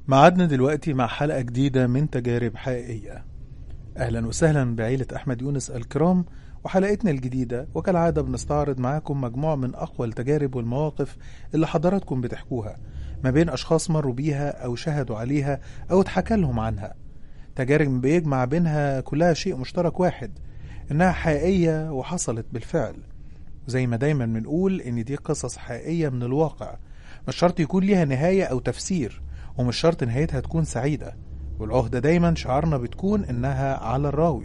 معادنا دلوقتي مع حلقة جديدة من تجارب حقيقية أهلا وسهلا بعيلة أحمد يونس الكرام وحلقتنا الجديدة وكالعادة بنستعرض معاكم مجموعة من أقوى التجارب والمواقف اللي حضراتكم بتحكوها ما بين أشخاص مروا بيها أو شهدوا عليها أو اتحكى لهم عنها تجارب بيجمع بينها كلها شيء مشترك واحد إنها حقيقية وحصلت بالفعل وزي ما دايما بنقول إن دي قصص حقيقية من الواقع مش شرط يكون ليها نهاية أو تفسير ومش شرط نهايتها تكون سعيدة والعهدة دايما شعارنا بتكون إنها على الراوي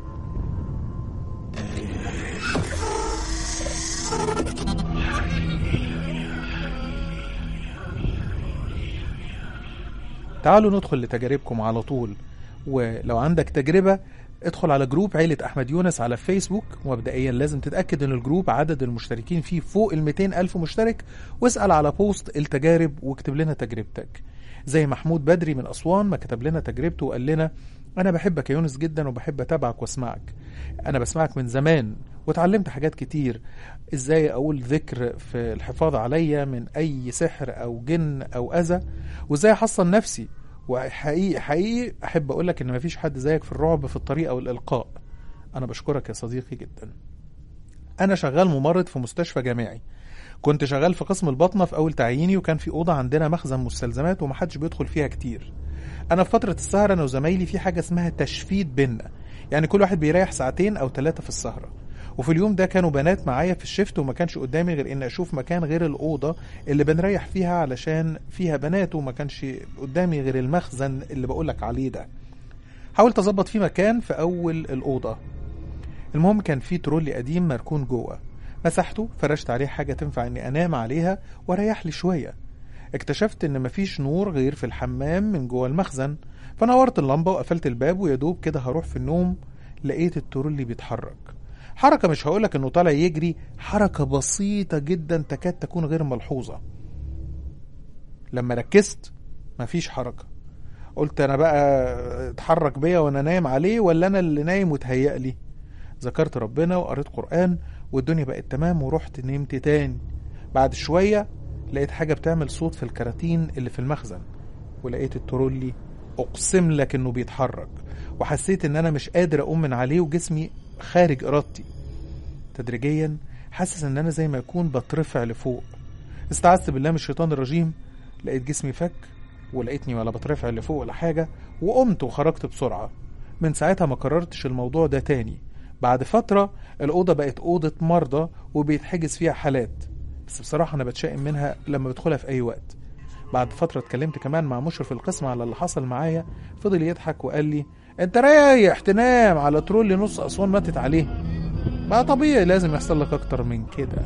تعالوا ندخل لتجاربكم على طول ولو عندك تجربة ادخل على جروب عيلة أحمد يونس على فيسبوك ومبدئيا لازم تتأكد إن الجروب عدد المشتركين فيه فوق ال 200 ألف مشترك واسأل على بوست التجارب واكتب لنا تجربتك زي محمود بدري من أسوان ما كتب لنا تجربته وقال لنا أنا بحبك يا يونس جدا وبحب أتابعك وأسمعك أنا بسمعك من زمان وتعلمت حاجات كتير إزاي أقول ذكر في الحفاظ عليا من أي سحر أو جن أو أذى وإزاي أحصن نفسي وحقيقي حقيقي أحب أقول لك إن مفيش حد زيك في الرعب في الطريقة والإلقاء أنا بشكرك يا صديقي جدا أنا شغال ممرض في مستشفى جامعي كنت شغال في قسم البطنة في أول تعييني وكان في أوضة عندنا مخزن مستلزمات ومحدش بيدخل فيها كتير أنا في فترة السهرة أنا وزمايلي في حاجة اسمها تشفيت بينا يعني كل واحد بيريح ساعتين أو ثلاثة في السهرة وفي اليوم ده كانوا بنات معايا في الشفت وما كانش قدامي غير ان اشوف مكان غير الاوضه اللي بنريح فيها علشان فيها بنات وما كانش قدامي غير المخزن اللي بقولك عليه ده حاولت اظبط فيه مكان في اول الاوضه المهم كان في ترولي قديم مركون جوه مسحته فرشت عليه حاجه تنفع اني انام عليها واريح لي شويه اكتشفت ان مفيش نور غير في الحمام من جوه المخزن فنورت اللمبه وقفلت الباب ويدوب كده هروح في النوم لقيت الترولي بيتحرك حركة مش هقولك انه طالع يجري حركة بسيطة جدا تكاد تكون غير ملحوظة لما ركزت مفيش حركة قلت انا بقى اتحرك بيا وانا نايم عليه ولا انا اللي نايم وتهيأ لي ذكرت ربنا وقريت قرآن والدنيا بقت تمام ورحت نمت تاني بعد شوية لقيت حاجة بتعمل صوت في الكراتين اللي في المخزن ولقيت الترولي اقسم لك انه بيتحرك وحسيت ان انا مش قادر اقوم من عليه وجسمي خارج ارادتي تدريجيا حاسس ان انا زي ما اكون بترفع لفوق استعذت بالله من الشيطان الرجيم لقيت جسمي فك ولقيتني ولا بترفع لفوق ولا حاجة وقمت وخرجت بسرعة من ساعتها ما كررتش الموضوع ده تاني بعد فترة الأوضة بقت أوضة مرضى وبيتحجز فيها حالات بس بصراحة أنا بتشائم منها لما بدخلها في أي وقت بعد فترة اتكلمت كمان مع مشرف القسم على اللي حصل معايا فضل يضحك وقال لي انت رايح تنام على ترولي نص اسوان ماتت عليه بقى طبيعي لازم يحصل لك اكتر من كده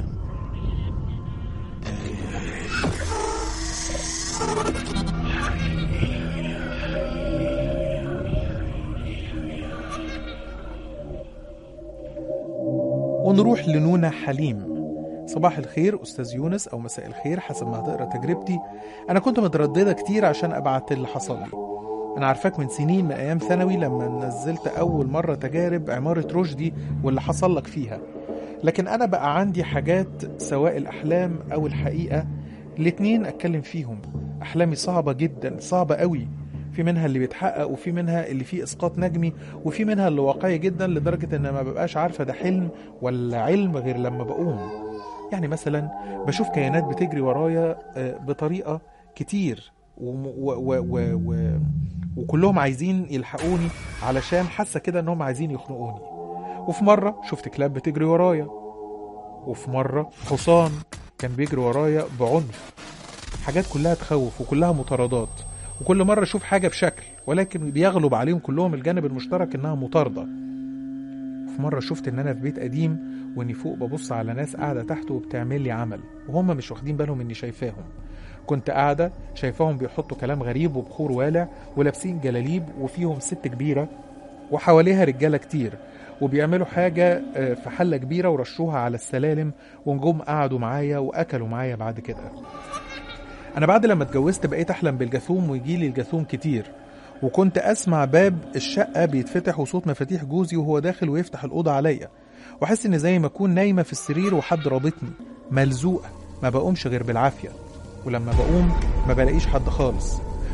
ونروح لنونا حليم صباح الخير أستاذ يونس أو مساء الخير حسب ما هتقرا تجربتي أنا كنت مترددة كتير عشان أبعت اللي حصل لي أنا عارفاك من سنين من أيام ثانوي لما نزلت أول مرة تجارب عمارة رشدي واللي حصل لك فيها لكن أنا بقى عندي حاجات سواء الأحلام أو الحقيقة الاتنين أتكلم فيهم أحلامي صعبة جدا صعبة قوي في منها اللي بيتحقق وفي منها اللي فيه اسقاط نجمي وفي منها اللي واقعي جدا لدرجه ان ما ببقاش عارفه ده حلم ولا علم غير لما بقوم يعني مثلا بشوف كيانات بتجري ورايا بطريقه كتير و و و و و وكلهم عايزين يلحقوني علشان حاسه كده انهم عايزين يخنقوني وفي مره شفت كلاب بتجري ورايا وفي مره حصان كان بيجري ورايا بعنف حاجات كلها تخوف وكلها مطاردات وكل مرة أشوف حاجة بشكل ولكن بيغلب عليهم كلهم الجانب المشترك إنها مطاردة في مرة شفت إن أنا في بيت قديم وإني فوق ببص على ناس قاعدة تحت وبتعمل لي عمل وهم مش واخدين بالهم إني شايفاهم كنت قاعدة شايفاهم بيحطوا كلام غريب وبخور والع ولابسين جلاليب وفيهم ست كبيرة وحواليها رجالة كتير وبيعملوا حاجة في حلة كبيرة ورشوها على السلالم ونجوم قعدوا معايا وأكلوا معايا بعد كده انا بعد لما اتجوزت بقيت احلم بالجاثوم ويجيلي الجاثوم كتير وكنت اسمع باب الشقه بيتفتح وصوت مفاتيح جوزي وهو داخل ويفتح الاوضه عليا واحس ان زي ما اكون نايمه في السرير وحد رابطني ملزوقه ما بقومش غير بالعافيه ولما بقوم ما بلاقيش حد خالص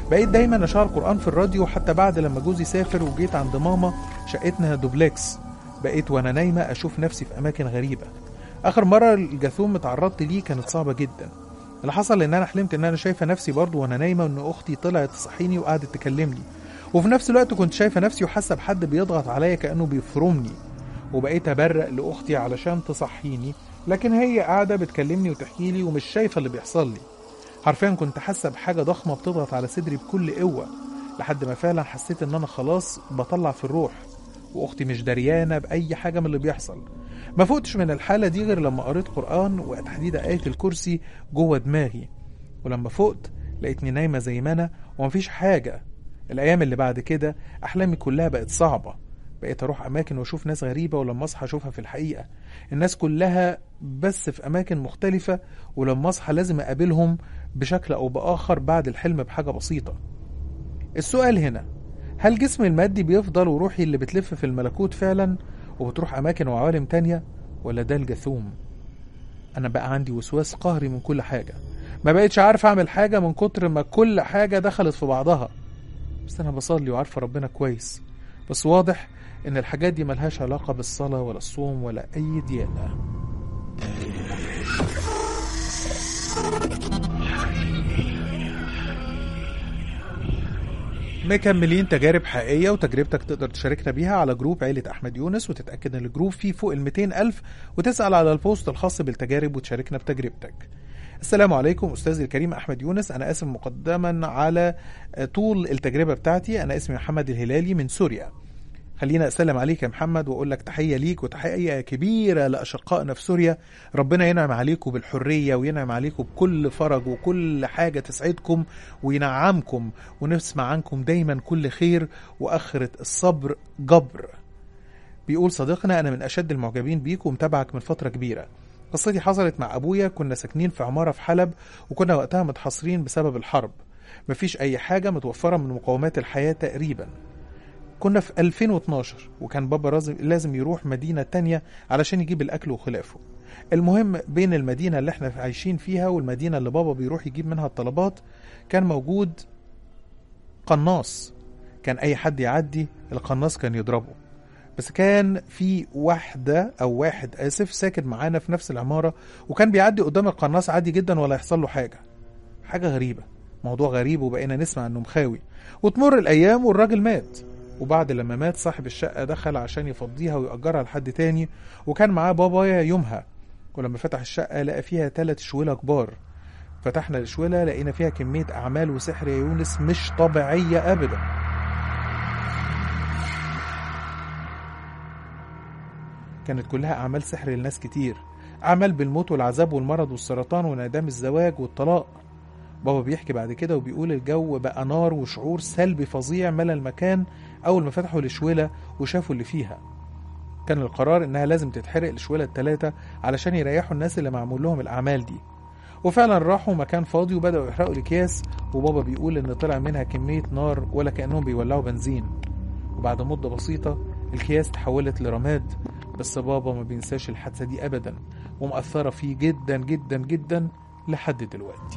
بقيت دايما اشغل قرآن في الراديو حتى بعد لما جوزي سافر وجيت عند ماما شقتنا دوبلكس بقيت وانا نايمة اشوف نفسي في اماكن غريبة اخر مرة الجاثوم اتعرضت ليه كانت صعبة جدا اللي حصل ان انا حلمت ان انا شايفة نفسي برضو وانا نايمة وان اختي طلعت تصحيني وقعدت تكلمني وفي نفس الوقت كنت شايفة نفسي وحاسة بحد بيضغط عليا كأنه بيفرمني وبقيت أبرق لأختي علشان تصحيني لكن هي قاعدة بتكلمني وتحكي لي ومش شايفة اللي بيحصل لي حرفيا كنت حاسة بحاجة ضخمة بتضغط على صدري بكل قوة لحد ما فعلا حسيت ان انا خلاص بطلع في الروح واختي مش دريانة بأي حاجة من اللي بيحصل ما فقتش من الحالة دي غير لما قريت قرآن وتحديد آية الكرسي جوه دماغي ولما فقت لقيتني نايمة زي ما أنا ومفيش حاجة الأيام اللي بعد كده أحلامي كلها بقت صعبة بقيت أروح أماكن وأشوف ناس غريبة ولما أصحى أشوفها في الحقيقة الناس كلها بس في أماكن مختلفة ولما أصحى لازم أقابلهم بشكل أو بآخر بعد الحلم بحاجة بسيطة السؤال هنا هل جسمي المادي بيفضل وروحي اللي بتلف في الملكوت فعلا وبتروح أماكن وعوالم تانية ولا ده الجاثوم أنا بقى عندي وسواس قهري من كل حاجة ما بقتش عارف أعمل حاجة من كتر ما كل حاجة دخلت في بعضها بس أنا بصلي وعارفة ربنا كويس بس واضح إن الحاجات دي ملهاش علاقة بالصلاة ولا الصوم ولا أي ديانة مكملين تجارب حقيقية وتجربتك تقدر تشاركنا بيها على جروب عيلة أحمد يونس وتتأكد إن الجروب فيه فوق ال 200 ألف وتسأل على البوست الخاص بالتجارب وتشاركنا بتجربتك السلام عليكم أستاذي الكريم أحمد يونس أنا آسف مقدما على طول التجربة بتاعتي أنا اسمي محمد الهلالي من سوريا خلينا اسلم عليك يا محمد واقول لك تحيه ليك وتحيه كبيره لاشقائنا في سوريا ربنا ينعم عليكم بالحريه وينعم عليكم بكل فرج وكل حاجه تسعدكم وينعمكم ونسمع عنكم دايما كل خير واخره الصبر جبر بيقول صديقنا انا من اشد المعجبين بيك ومتابعك من فتره كبيره قصتي حصلت مع ابويا كنا ساكنين في عماره في حلب وكنا وقتها متحصرين بسبب الحرب مفيش اي حاجه متوفره من مقومات الحياه تقريبا كنا في 2012 وكان بابا لازم يروح مدينة تانية علشان يجيب الأكل وخلافه المهم بين المدينة اللي احنا عايشين فيها والمدينة اللي بابا بيروح يجيب منها الطلبات كان موجود قناص كان أي حد يعدي القناص كان يضربه بس كان في واحدة أو واحد آسف ساكن معانا في نفس العمارة وكان بيعدي قدام القناص عادي جدا ولا يحصل له حاجة حاجة غريبة موضوع غريب وبقينا نسمع انه مخاوي وتمر الأيام والراجل مات وبعد لما مات صاحب الشقة دخل عشان يفضيها ويأجرها لحد تاني وكان معاه بابايا يومها ولما فتح الشقة لقى فيها تلات شولة كبار فتحنا الشولة لقينا فيها كمية أعمال وسحر يا يونس مش طبيعية أبدا كانت كلها أعمال سحر لناس كتير أعمال بالموت والعذاب والمرض والسرطان وانعدام الزواج والطلاق بابا بيحكي بعد كده وبيقول الجو بقى نار وشعور سلبي فظيع ملا المكان أول ما فتحوا الشويلة وشافوا اللي فيها كان القرار إنها لازم تتحرق الشويلة التلاتة علشان يريحوا الناس اللي معمول لهم الأعمال دي وفعلا راحوا مكان فاضي وبدأوا يحرقوا الأكياس وبابا بيقول إن طلع منها كمية نار ولا كأنهم بيولعوا بنزين وبعد مدة بسيطة الأكياس تحولت لرماد بس بابا ما بينساش الحادثة دي أبدا ومأثرة فيه جدا جدا جدا لحد دلوقتي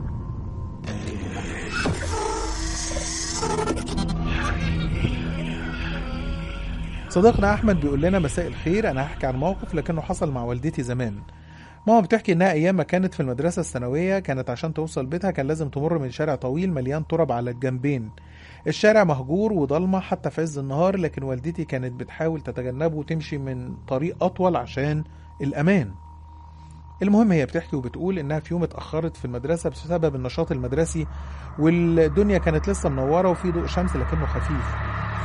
صديقنا احمد بيقول لنا مساء الخير انا هحكي عن موقف لكنه حصل مع والدتي زمان ماما بتحكي انها ايام ما كانت في المدرسه الثانويه كانت عشان توصل بيتها كان لازم تمر من شارع طويل مليان تراب على الجنبين الشارع مهجور وضلمه حتى في عز النهار لكن والدتي كانت بتحاول تتجنبه وتمشي من طريق اطول عشان الامان المهم هي بتحكي وبتقول انها في يوم اتاخرت في المدرسه بسبب النشاط المدرسي والدنيا كانت لسه منوره وفي ضوء شمس لكنه خفيف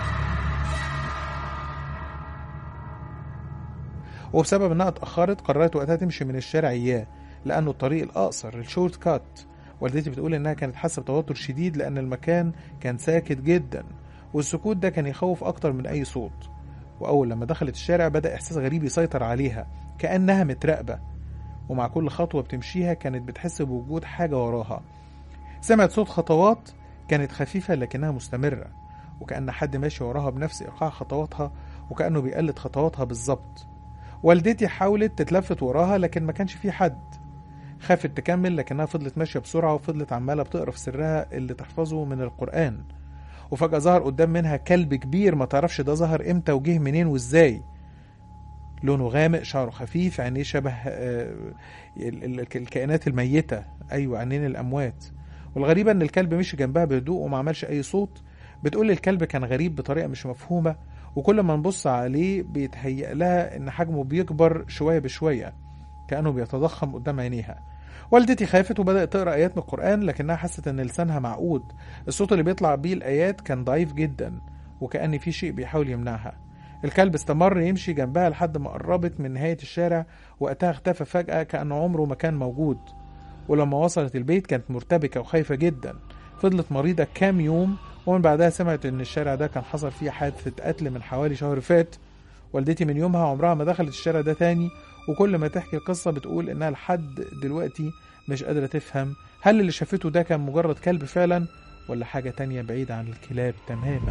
وبسبب انها اتاخرت قررت وقتها تمشي من الشارع اياه لانه الطريق الاقصر الشورت كات والدتي بتقول انها كانت حاسه بتوتر شديد لان المكان كان ساكت جدا والسكوت ده كان يخوف اكتر من اي صوت واول لما دخلت الشارع بدا احساس غريب يسيطر عليها كانها متراقبه ومع كل خطوه بتمشيها كانت بتحس بوجود حاجه وراها سمعت صوت خطوات كانت خفيفه لكنها مستمره وكأن حد ماشي وراها بنفس إيقاع خطواتها وكأنه بيقلد خطواتها بالظبط والدتي حاولت تتلفت وراها لكن ما كانش في حد خافت تكمل لكنها فضلت ماشية بسرعة وفضلت عمالة بتقرا في سرها اللي تحفظه من القرآن وفجأة ظهر قدام منها كلب كبير ما تعرفش ده ظهر امتى وجه منين وازاي لونه غامق شعره خفيف عينيه شبه آه، ال- ال- الكائنات الميتة أيوة عينين الأموات والغريبة إن الكلب مشي جنبها بهدوء وما عملش أي صوت بتقول الكلب كان غريب بطريقة مش مفهومة وكل ما نبص عليه بيتهيأ لها إن حجمه بيكبر شوية بشوية كأنه بيتضخم قدام عينيها والدتي خافت وبدأت تقرأ آيات من القرآن لكنها حست إن لسانها معقود الصوت اللي بيطلع بيه الآيات كان ضعيف جدا وكأن في شيء بيحاول يمنعها الكلب استمر يمشي جنبها لحد ما قربت من نهاية الشارع وقتها اختفى فجأة كأنه عمره ما كان موجود ولما وصلت البيت كانت مرتبكة وخايفة جدا فضلت مريضة كام يوم ومن بعدها سمعت إن الشارع ده كان حصل فيه حادثة قتل من حوالي شهر فات والدتي من يومها عمرها ما دخلت الشارع ده تاني وكل ما تحكي القصة بتقول إنها لحد دلوقتي مش قادرة تفهم هل اللي شافته ده كان مجرد كلب فعلا ولا حاجة تانية بعيدة عن الكلاب تماما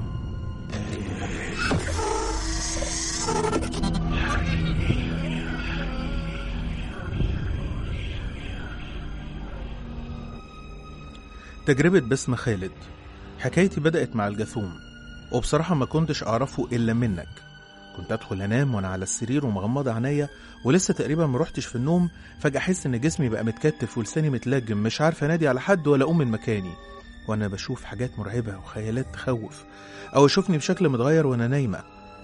تجربة باسم خالد حكايتي بدأت مع الجاثوم وبصراحة ما كنتش أعرفه إلا منك كنت أدخل أنام وأنا على السرير ومغمضة عينيا ولسه تقريبا ما روحتش في النوم فجأة أحس إن جسمي بقى متكتف ولساني متلجم مش عارف أنادي على حد ولا أقوم من مكاني وأنا بشوف حاجات مرعبة وخيالات تخوف أو أشوفني بشكل متغير وأنا نايمة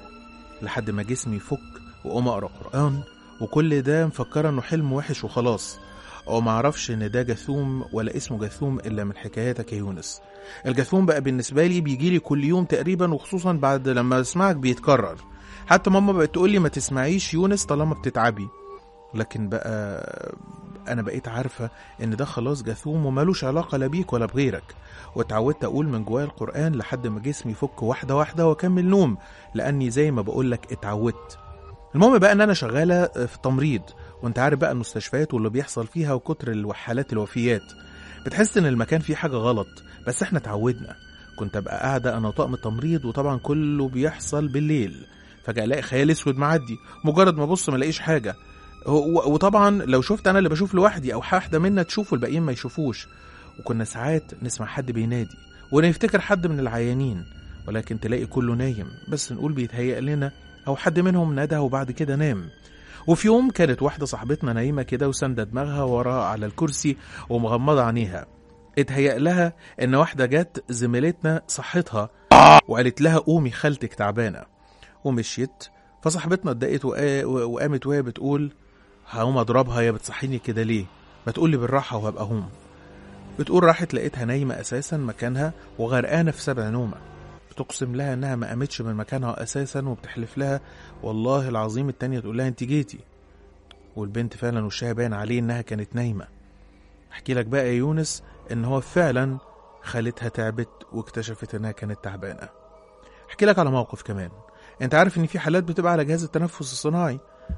لحد ما جسمي يفك وأقوم أقرأ قرآن وكل ده مفكرة إنه حلم وحش وخلاص أو معرفش إن ده جاثوم ولا اسمه جاثوم إلا من حكاياتك يا يونس الجاثوم بقى بالنسبة لي بيجيلي كل يوم تقريبا وخصوصا بعد لما اسمعك بيتكرر حتى ماما بقت تقولي ما تسمعيش يونس طالما بتتعبي لكن بقى انا بقيت عارفة ان ده خلاص جاثوم ومالوش علاقة لا بيك ولا بغيرك واتعودت اقول من جوايا القرآن لحد ما جسمي يفك واحدة واحدة واكمل نوم لاني زي ما بقولك اتعودت المهم بقى ان انا شغالة في تمريض وانت عارف بقى المستشفيات واللي بيحصل فيها وكتر الحالات الوفيات بتحس ان المكان فيه حاجة غلط بس احنا اتعودنا كنت ابقى قاعدة انا طقم تمريض وطبعا كله بيحصل بالليل فجأة الاقي خيال اسود معدي مجرد ما ابص ما الاقيش حاجة و- وطبعا لو شفت انا اللي بشوف لوحدي او واحدة منا تشوف والباقيين ما يشوفوش وكنا ساعات نسمع حد بينادي ونفتكر حد من العيانين ولكن تلاقي كله نايم بس نقول بيتهيأ لنا او حد منهم نادى وبعد كده نام وفي يوم كانت واحدة صاحبتنا نايمة كده وساندة دماغها ورا على الكرسي ومغمضة عينيها اتهيأ لها ان واحدة جت زميلتنا صحتها وقالت لها قومي خالتك تعبانة ومشيت فصاحبتنا اتضايقت وقا- وقامت وهي بتقول هقوم اضربها يا بتصحيني كده ليه ما تقولي بالراحة وهبقى هوم بتقول راحت لقيتها نايمة اساسا مكانها وغرقانة في سبع نومة بتقسم لها انها ما قامتش من مكانها اساسا وبتحلف لها والله العظيم التانية تقول لها انت جيتي والبنت فعلا وشها باين عليه انها كانت نايمة احكي لك بقى يا يونس ان هو فعلا خالتها تعبت واكتشفت انها كانت تعبانة احكي لك على موقف كمان انت عارف ان في حالات بتبقى على جهاز التنفس الصناعي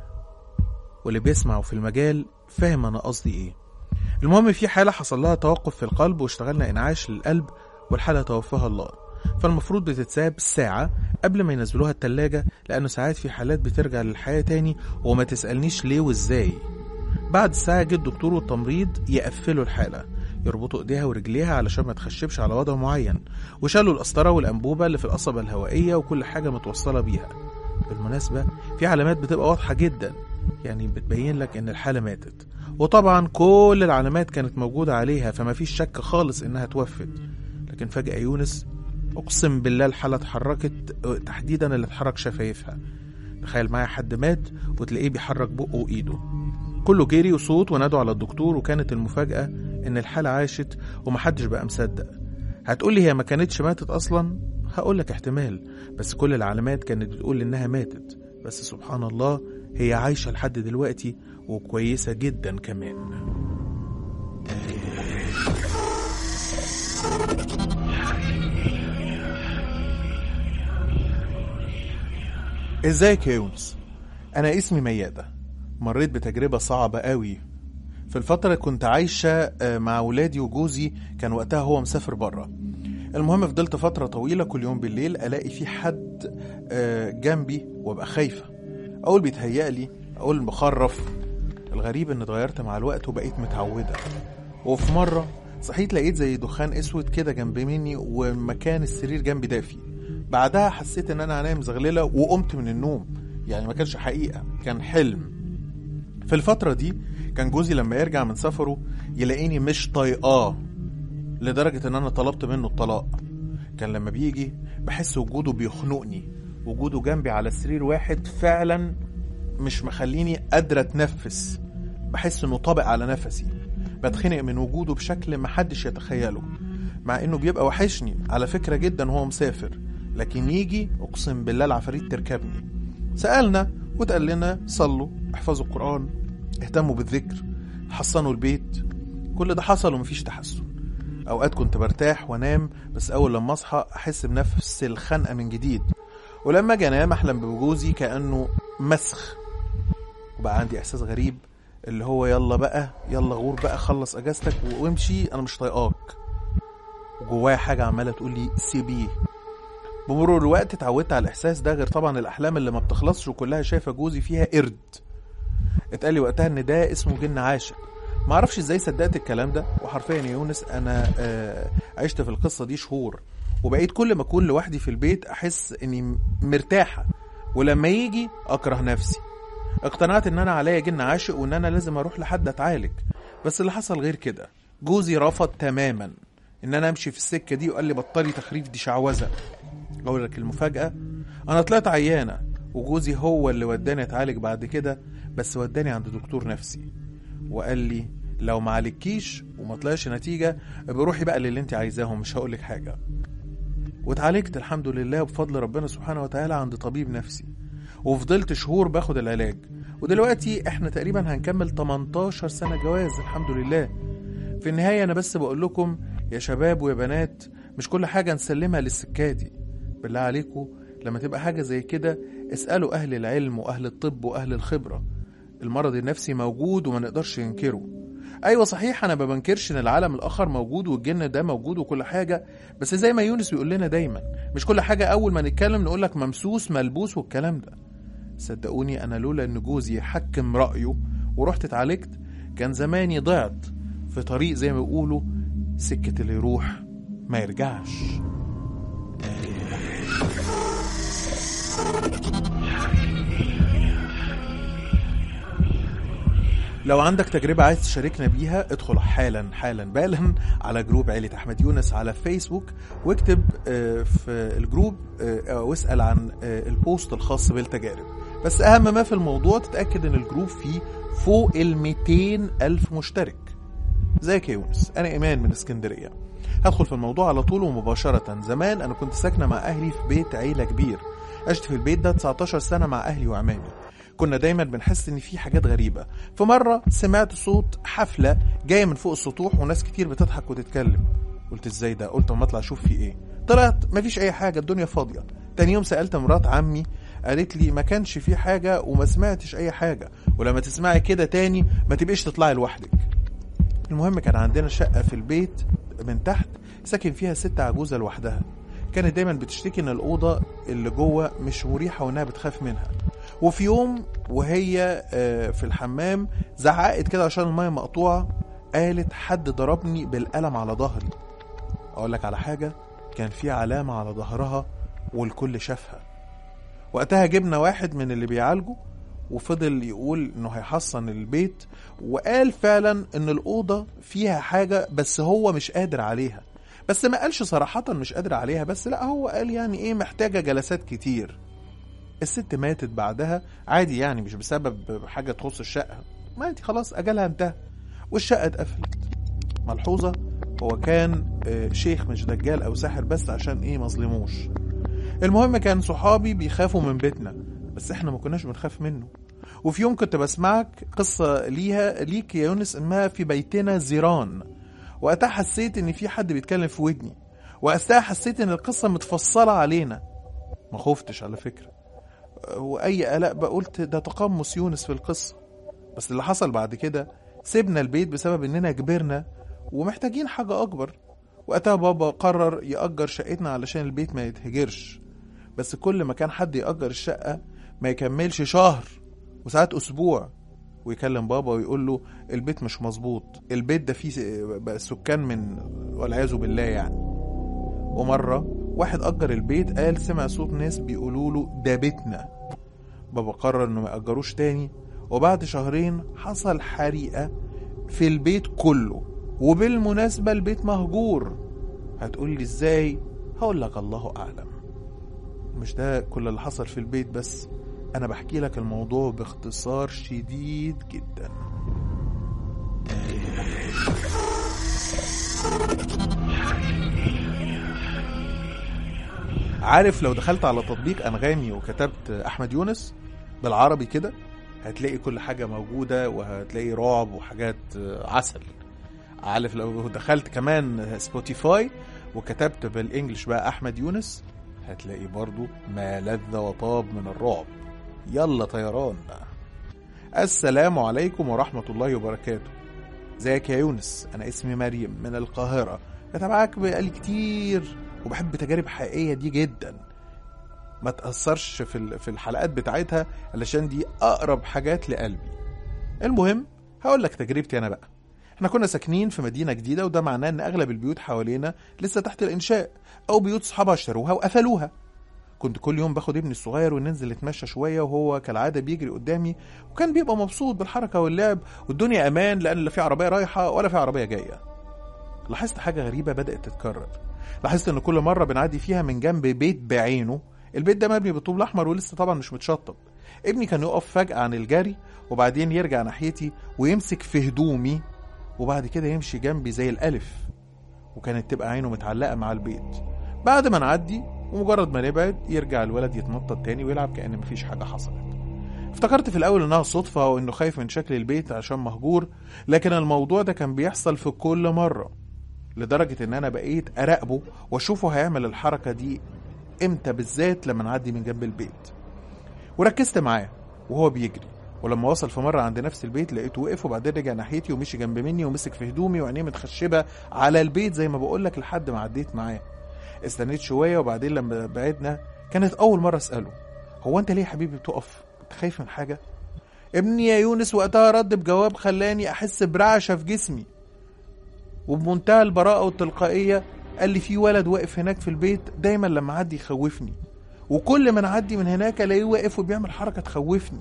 واللي بيسمع في المجال فاهم انا قصدي ايه المهم في حالة حصل لها توقف في القلب واشتغلنا انعاش للقلب والحالة توفاها الله فالمفروض بتتساب ساعة قبل ما ينزلوها التلاجة لأنه ساعات في حالات بترجع للحياة تاني وما تسألنيش ليه وازاي بعد ساعة جه الدكتور والتمريض يقفلوا الحالة يربطوا ايديها ورجليها علشان ما تخشبش على وضع معين وشالوا القسطرة والأنبوبة اللي في القصبة الهوائية وكل حاجة متوصلة بيها بالمناسبة في علامات بتبقى واضحة جدا يعني بتبين لك ان الحالة ماتت وطبعا كل العلامات كانت موجودة عليها فما فيش شك خالص انها توفت لكن فجأة يونس اقسم بالله الحالة اتحركت تحديدا اللي اتحرك شفايفها تخيل معايا حد مات وتلاقيه بيحرك بقه وايده كله جري وصوت ونادوا على الدكتور وكانت المفاجأة ان الحالة عاشت ومحدش بقى مصدق هتقولي هي ما كانتش ماتت اصلا هقولك احتمال بس كل العلامات كانت بتقول انها ماتت بس سبحان الله هي عايشة لحد دلوقتي وكويسة جدا كمان ازيك يا يونس انا اسمي ميادة مريت بتجربة صعبة قوي في الفترة كنت عايشة آه، مع ولادي وجوزي كان وقتها هو مسافر بره المهم فضلت فترة طويلة كل يوم بالليل ألاقي في حد آه، جنبي وأبقى خايفة أقول بيتهيألي أقول مخرف الغريب ان اتغيرت مع الوقت وبقيت متعودة وفي مرة صحيت لقيت زي دخان اسود كده جنب مني ومكان السرير جنبي دافي بعدها حسيت ان انا هنام زغلله وقمت من النوم يعني ما كانش حقيقه كان حلم في الفتره دي كان جوزي لما يرجع من سفره يلاقيني مش طايقاه لدرجه ان انا طلبت منه الطلاق كان لما بيجي بحس وجوده بيخنقني وجوده جنبي على سرير واحد فعلا مش مخليني قادره اتنفس بحس انه طابق على نفسي بتخنق من وجوده بشكل محدش يتخيله مع انه بيبقى وحشني على فكره جدا وهو مسافر لكن يجي اقسم بالله العفاريت تركبني سالنا واتقال لنا صلوا احفظوا القران اهتموا بالذكر حصنوا البيت كل ده حصل ومفيش تحسن اوقات كنت برتاح وانام بس اول لما اصحى احس بنفس الخنقه من جديد ولما اجي انام احلم بجوزي كانه مسخ وبقى عندي احساس غريب اللي هو يلا بقى يلا غور بقى خلص اجازتك وامشي انا مش طايقاك وجوايا حاجه عماله تقول لي سيبيه بمرور الوقت اتعودت على الاحساس ده غير طبعا الاحلام اللي ما بتخلصش وكلها شايفه جوزي فيها قرد اتقال لي وقتها ان ده اسمه جن عاشق ما اعرفش ازاي صدقت الكلام ده وحرفيا يا يونس انا آه عشت في القصه دي شهور وبقيت كل ما اكون لوحدي في البيت احس اني مرتاحه ولما يجي اكره نفسي اقتنعت ان انا عليا جن عاشق وان انا لازم اروح لحد اتعالج بس اللي حصل غير كده جوزي رفض تماما ان انا امشي في السكه دي وقال لي بطلي تخريف دي شعوذه اقول لك المفاجاه انا طلعت عيانه وجوزي هو اللي وداني اتعالج بعد كده بس وداني عند دكتور نفسي وقال لي لو ما عالجكيش وما طلعش نتيجه بروحي بقى للي انت عايزاهم مش هقول لك حاجه واتعالجت الحمد لله بفضل ربنا سبحانه وتعالى عند طبيب نفسي وفضلت شهور باخد العلاج ودلوقتي احنا تقريبا هنكمل 18 سنة جواز الحمد لله في النهاية انا بس بقول لكم يا شباب ويا بنات مش كل حاجة نسلمها للسكة دي بالله عليكم لما تبقى حاجة زي كده اسألوا أهل العلم وأهل الطب وأهل الخبرة المرض النفسي موجود وما نقدرش ننكره ايوه صحيح انا ما بنكرش ان العالم الاخر موجود والجن ده موجود وكل حاجه بس زي ما يونس بيقول لنا دايما مش كل حاجه اول ما نتكلم نقول لك ممسوس ملبوس والكلام ده صدقوني انا لولا ان جوزي حكم رايه ورحت اتعالجت كان زماني ضعت في طريق زي ما بيقولوا سكه اللي يروح ما يرجعش لو عندك تجربة عايز تشاركنا بيها ادخل حالا حالا بالا على جروب عيلة أحمد يونس على فيسبوك واكتب آه، في الجروب آه، واسأل عن آه، البوست الخاص بالتجارب بس أهم ما في الموضوع تتأكد إن الجروب فيه فوق ال 200 ألف مشترك ازيك يا يونس أنا إيمان من اسكندرية هدخل في الموضوع على طول ومباشرة زمان أنا كنت ساكنة مع أهلي في بيت عيلة كبير عشت في البيت ده 19 سنة مع أهلي وعمامي كنا دايما بنحس ان في حاجات غريبه في مره سمعت صوت حفله جايه من فوق السطوح وناس كتير بتضحك وتتكلم قلت ازاي ده قلت اما اطلع اشوف في ايه طلعت مفيش اي حاجه الدنيا فاضيه تاني يوم سالت مرات عمي قالت لي ما كانش في حاجه وما سمعتش اي حاجه ولما تسمعي كده تاني ما تبقيش تطلعي لوحدك المهم كان عندنا شقه في البيت من تحت ساكن فيها ست عجوزه لوحدها كانت دايما بتشتكي ان الاوضه اللي جوه مش مريحه وانها بتخاف منها وفي يوم وهي آه، في الحمام زعقت كده عشان الميه مقطوعه قالت حد ضربني بالقلم على ظهري اقول لك على حاجه كان في علامه على ظهرها والكل شافها وقتها جبنا واحد من اللي بيعالجوا وفضل يقول انه هيحصن البيت وقال فعلا ان الاوضه فيها حاجه بس هو مش قادر عليها بس ما قالش صراحه مش قادر عليها بس لا هو قال يعني ايه محتاجه جلسات كتير الست ماتت بعدها عادي يعني مش بسبب حاجه تخص الشقه ماتت خلاص اجلها انتهى والشقه اتقفلت ملحوظه هو كان آه، شيخ مش دجال او ساحر بس عشان ايه مظلموش المهم كان صحابي بيخافوا من بيتنا بس احنا ما كناش بنخاف منه وفي يوم كنت بسمعك قصة ليها ليك يا يونس انها في بيتنا زيران وقتها حسيت ان في حد بيتكلم في ودني وقتها حسيت ان القصة متفصلة علينا ما خفتش على فكرة واي قلق بقى قلت ده تقمص يونس في القصة بس اللي حصل بعد كده سيبنا البيت بسبب اننا كبرنا ومحتاجين حاجة اكبر وقتها بابا قرر يأجر شقتنا علشان البيت ما يتهجرش بس كل ما كان حد يأجر الشقة ما يكملش شهر وساعات أسبوع ويكلم بابا ويقول له البيت مش مظبوط البيت ده فيه س- بقى سكان من والعياذ بالله يعني ومرة واحد أجر البيت قال سمع صوت ناس بيقولوا له ده بيتنا بابا قرر انه ما يأجروش تاني وبعد شهرين حصل حريقة في البيت كله وبالمناسبة البيت مهجور هتقول لي ازاي هقول لك الله اعلم مش ده كل اللي حصل في البيت بس انا بحكي لك الموضوع باختصار شديد جدا عارف لو دخلت على تطبيق انغامي وكتبت احمد يونس بالعربي كده هتلاقي كل حاجة موجودة وهتلاقي رعب وحاجات عسل عارف لو دخلت كمان سبوتيفاي وكتبت بالانجلش بقى احمد يونس هتلاقي برضو ما لذ وطاب من الرعب يلا طيران بقى السلام عليكم ورحمة الله وبركاته ازيك يا يونس انا اسمي مريم من القاهرة بتابعك بقالي كتير وبحب تجارب حقيقية دي جدا ما تأثرش في ال- في الحلقات بتاعتها علشان دي أقرب حاجات لقلبي المهم هقول لك تجربتي أنا بقى احنا كنا ساكنين في مدينة جديدة وده معناه ان اغلب البيوت حوالينا لسه تحت الانشاء او بيوت صحابها اشتروها وقفلوها كنت كل يوم باخد ابني الصغير وننزل نتمشى شوية وهو كالعادة بيجري قدامي وكان بيبقى مبسوط بالحركة واللعب والدنيا امان لان لا في عربية رايحة ولا في عربية جاية لاحظت حاجة غريبة بدأت تتكرر لاحظت ان كل مرة بنعدي فيها من جنب بيت بعينه البيت ده مبني بالطوب الاحمر ولسه طبعا مش متشطب ابني كان يقف فجأة عن الجري وبعدين يرجع ناحيتي ويمسك في هدومي وبعد كده يمشي جنبي زي الألف وكانت تبقى عينه متعلقة مع البيت بعد ما نعدي ومجرد ما نبعد يرجع الولد يتنطط تاني ويلعب كأن مفيش حاجة حصلت افتكرت في الأول إنها صدفة وإنه خايف من شكل البيت عشان مهجور لكن الموضوع ده كان بيحصل في كل مرة لدرجة إن أنا بقيت أراقبه وأشوفه هيعمل الحركة دي إمتى بالذات لما نعدي من جنب البيت وركزت معاه وهو بيجري ولما وصل في مرة عند نفس البيت لقيته وقف وبعدين رجع ناحيتي ومشي جنب مني ومسك في هدومي وعينيه متخشبة على البيت زي ما بقولك لحد ما عديت معاه استنيت شوية وبعدين لما بعدنا كانت أول مرة أسأله هو أنت ليه يا حبيبي بتقف؟ أنت خايف من حاجة؟ ابني يا يونس وقتها رد بجواب خلاني أحس برعشة في جسمي وبمنتهى البراءة والتلقائية قال لي في ولد واقف هناك في البيت دايما لما أعدي يخوفني وكل ما نعدي من هناك الاقيه واقف وبيعمل حركه تخوفني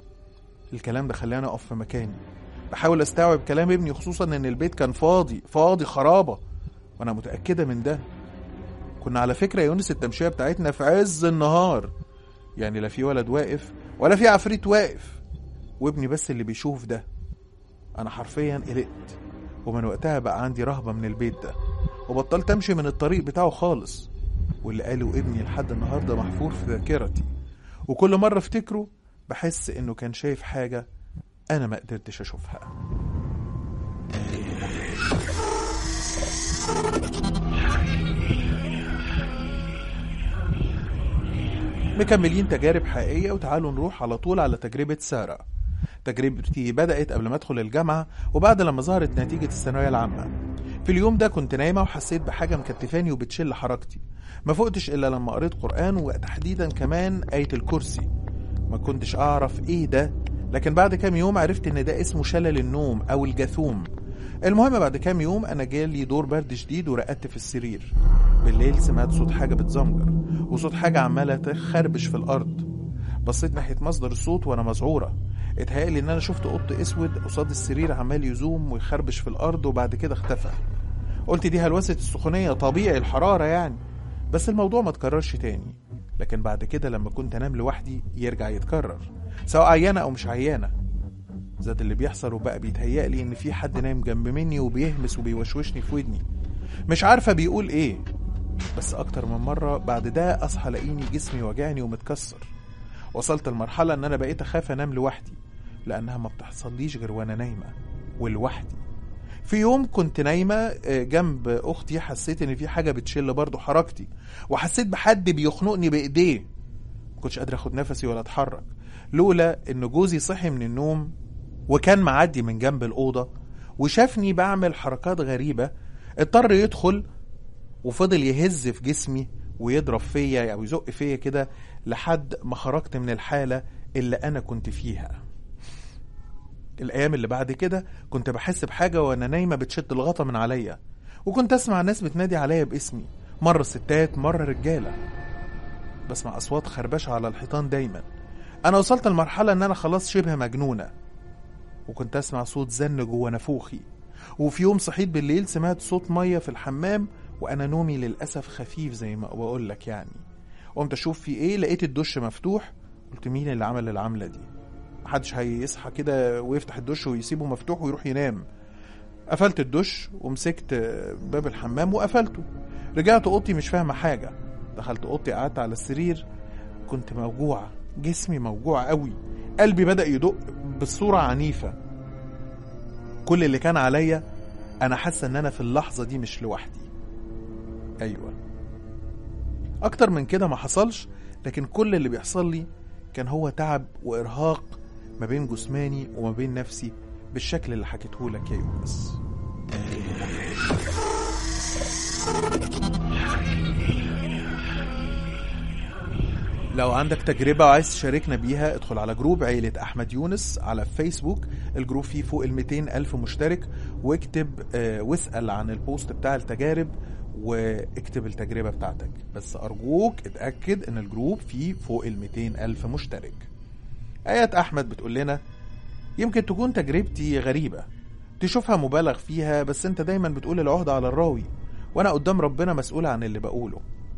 الكلام ده خلاني اقف في مكاني بحاول استوعب كلام ابني خصوصا ان البيت كان فاضي فاضي خرابه وانا متاكده من ده كنا على فكره يا يونس التمشيه بتاعتنا في عز النهار يعني لا في ولد واقف ولا في عفريت واقف وابني بس اللي بيشوف ده انا حرفيا قلقت ومن وقتها بقى عندي رهبه من البيت ده وبطلت امشي من الطريق بتاعه خالص واللي قاله ابني لحد النهارده محفور في ذاكرتي وكل مره افتكره بحس انه كان شايف حاجه انا ما قدرتش اشوفها مكملين تجارب حقيقية وتعالوا نروح على طول على تجربة سارة تجربتي بدأت قبل ما أدخل الجامعة وبعد لما ظهرت نتيجة الثانوية العامة في اليوم ده كنت نايمة وحسيت بحاجة مكتفاني وبتشل حركتي ما فقتش إلا لما قريت قرآن وتحديدا كمان آية الكرسي ما كنتش أعرف إيه ده لكن بعد كام يوم عرفت إن ده اسمه شلل النوم أو الجاثوم المهم بعد كام يوم أنا جالي دور برد شديد ورقدت في السرير بالليل سمعت صوت حاجة بتزمجر وصوت حاجة عمالة تخربش في الأرض بصيت ناحية مصدر الصوت وأنا مذعورة اتهيألي إن أنا شفت قط أسود قصاد السرير عمال يزوم ويخربش في الأرض وبعد كده اختفى قلت دي هلوسة السخونية طبيعي الحرارة يعني بس الموضوع ما اتكررش تاني لكن بعد كده لما كنت انام لوحدي يرجع يتكرر سواء عيانة او مش عيانة زاد اللي بيحصل وبقى بيتهيألي ان في حد نايم جنب مني وبيهمس وبيوشوشني في ودني مش عارفة بيقول ايه بس اكتر من مرة بعد ده اصحى الاقيني جسمي واجعني ومتكسر وصلت لمرحلة ان انا بقيت اخاف انام لوحدي لانها ما بتحصليش غير وانا نايمة ولوحدي في يوم كنت نايمة جنب أختي حسيت إن في حاجة بتشل برضه حركتي وحسيت بحد بيخنقني بإيديه ما كنتش قادر أخد نفسي ولا أتحرك لولا إن جوزي صحي من النوم وكان معدي من جنب الأوضة وشافني بعمل حركات غريبة اضطر يدخل وفضل يهز في جسمي ويضرب فيا أو يزق فيا كده لحد ما خرجت من الحالة اللي أنا كنت فيها الأيام اللي بعد كده كنت بحس بحاجة وأنا نايمة بتشد الغطا من عليا وكنت أسمع ناس بتنادي عليا باسمي مرة ستات مرة رجالة بسمع أصوات خربشة على الحيطان دايما أنا وصلت لمرحلة إن أنا خلاص شبه مجنونة وكنت أسمع صوت زن جوه نافوخي وفي يوم صحيت بالليل سمعت صوت مية في الحمام وأنا نومي للأسف خفيف زي ما بقول لك يعني قمت أشوف في إيه لقيت الدش مفتوح قلت مين اللي عمل العملة دي محدش هيصحى كده ويفتح الدش ويسيبه مفتوح ويروح ينام قفلت الدش ومسكت باب الحمام وقفلته رجعت اوضتي مش فاهمه حاجه دخلت اوضتي قعدت على السرير كنت موجوعه جسمي موجوع قوي قلبي بدا يدق بصوره عنيفه كل اللي كان عليا انا حاسه ان انا في اللحظه دي مش لوحدي ايوه اكتر من كده ما حصلش لكن كل اللي بيحصل لي كان هو تعب وارهاق ما بين جسماني وما بين نفسي بالشكل اللي حكيته لك يا يونس لو عندك تجربة وعايز تشاركنا بيها ادخل على جروب عيلة أحمد يونس على فيسبوك الجروب فيه فوق ال 200 ألف مشترك واكتب آه واسأل عن البوست بتاع التجارب واكتب التجربة بتاعتك بس أرجوك اتأكد إن الجروب فيه فوق ال 200 ألف مشترك آيات أحمد بتقول لنا يمكن تكون تجربتي غريبة تشوفها مبالغ فيها بس انت دايما بتقول العهدة على الراوي وانا قدام ربنا مسؤول عن اللي بقوله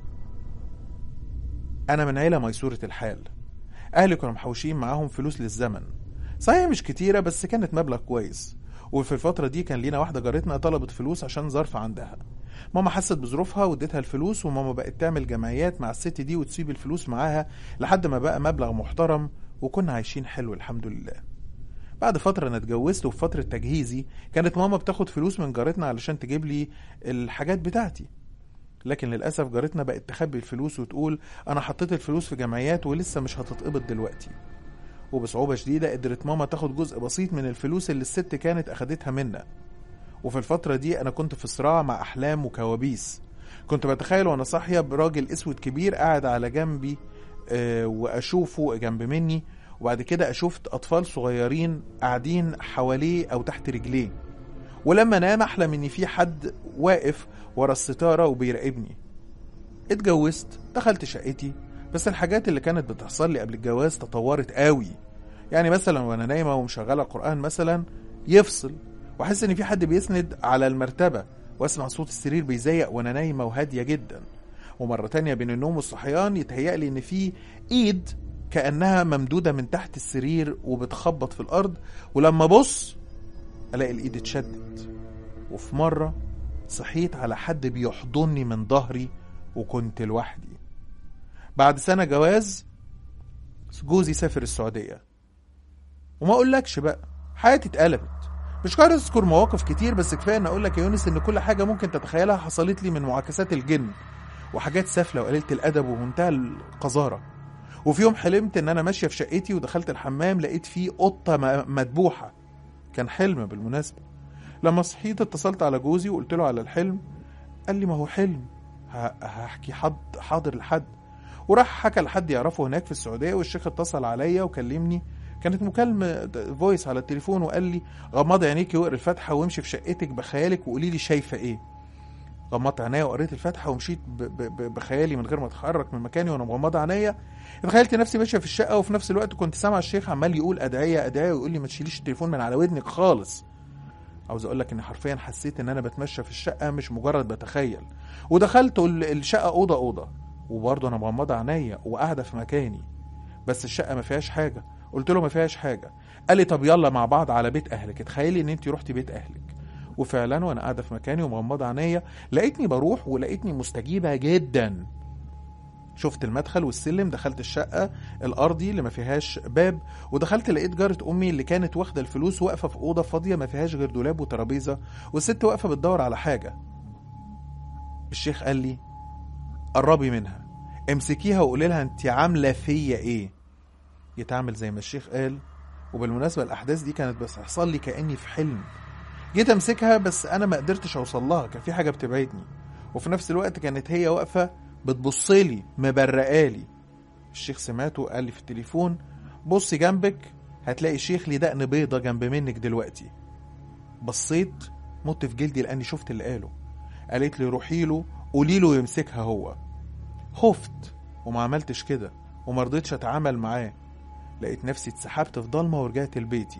انا من عيلة ميسورة الحال اهلي كانوا محوشين معاهم فلوس للزمن صحيح مش كتيرة بس كانت مبلغ كويس وفي الفترة دي كان لينا واحدة جارتنا طلبت فلوس عشان ظرف عندها ماما حست بظروفها واديتها الفلوس وماما بقت تعمل جمعيات مع الست دي وتسيب الفلوس معاها لحد ما بقى مبلغ محترم وكنا عايشين حلو الحمد لله بعد فترة أنا اتجوزت وفي فترة تجهيزي كانت ماما بتاخد فلوس من جارتنا علشان تجيب لي الحاجات بتاعتي لكن للأسف جارتنا بقت تخبي الفلوس وتقول أنا حطيت الفلوس في جمعيات ولسه مش هتتقبض دلوقتي وبصعوبة شديدة قدرت ماما تاخد جزء بسيط من الفلوس اللي الست كانت أخدتها منا وفي الفترة دي أنا كنت في صراع مع أحلام وكوابيس كنت بتخيل وأنا صاحية براجل أسود كبير قاعد على جنبي آه وأشوفه جنب مني وبعد كده أشوف أطفال صغيرين قاعدين حواليه أو تحت رجليه ولما نام أحلم إن في حد واقف ورا الستارة وبيراقبني اتجوزت دخلت شقتي بس الحاجات اللي كانت بتحصل لي قبل الجواز تطورت قوي يعني مثلا وانا نايمة ومشغلة قرآن مثلا يفصل واحس ان في حد بيسند على المرتبة واسمع صوت السرير بيزيق وانا نايمة وهادية جدا ومرة تانية بين النوم والصحيان يتهيألي ان في ايد كأنها ممدودة من تحت السرير وبتخبط في الأرض ولما بص ألاقي الإيد اتشدت وفي مرة صحيت على حد بيحضني من ظهري وكنت لوحدي بعد سنة جواز جوزي سافر السعودية وما أقولكش بقى حياتي اتقلبت مش قادر اذكر مواقف كتير بس كفايه ان اقول لك يا يونس ان كل حاجه ممكن تتخيلها حصلت لي من معاكسات الجن وحاجات سافله وقليله الادب ومنتهى القذاره وفي يوم حلمت ان انا ماشيه في شقتي ودخلت الحمام لقيت فيه قطه مدبوحه كان حلم بالمناسبه لما صحيت اتصلت على جوزي وقلت له على الحلم قال لي ما هو حلم هحكي حد حاضر لحد وراح حكى لحد يعرفه هناك في السعوديه والشيخ اتصل عليا وكلمني كانت مكالمة فويس على التليفون وقال لي غمضي عينيكي واقري الفاتحة وامشي في شقتك بخيالك وقولي لي شايفة ايه غمضت عينيا وقريت الفاتحة ومشيت ب ب بخيالي من غير ما اتحرك من مكاني وانا مغمضة عينيا تخيلت نفسي ماشية في الشقة وفي نفس الوقت كنت سامع الشيخ عمال يقول أدعية أدعية ويقول لي ما تشيليش التليفون من على ودنك خالص عاوز اقول لك ان حرفيا حسيت ان انا بتمشى في الشقة مش مجرد بتخيل ودخلت الشقة أوضة أوضة وبرضه انا مغمضة عينيا وقاعدة في مكاني بس الشقة ما فيهاش حاجة قلت له ما فيهاش حاجه قال لي طب يلا مع بعض على بيت اهلك اتخيلي ان انت رحتي بيت اهلك وفعلا وانا قاعده في مكاني ومغمضه عينيا لقيتني بروح ولقيتني مستجيبه جدا شفت المدخل والسلم دخلت الشقة الأرضي اللي ما فيهاش باب ودخلت لقيت جارة أمي اللي كانت واخدة الفلوس واقفة في أوضة فاضية ما فيهاش غير دولاب وترابيزة والست واقفة بتدور على حاجة الشيخ قال لي قربي منها امسكيها وقولي لها انت عاملة فيا ايه يتعمل زي ما الشيخ قال وبالمناسبة الأحداث دي كانت بس تحصل لي كأني في حلم جيت أمسكها بس أنا ما قدرتش أوصل لها كان في حاجة بتبعدني وفي نفس الوقت كانت هي واقفة بتبصلي مبرقالي الشيخ سمعته قال لي في التليفون بصي جنبك هتلاقي الشيخ ليه دقن بيضة جنب منك دلوقتي بصيت مت في جلدي لاني شفت اللي قاله قالت لي روحي له قولي له يمسكها هو خفت وما عملتش كده وما رضيتش اتعامل معاه لقيت نفسي اتسحبت في ضلمه ورجعت لبيتي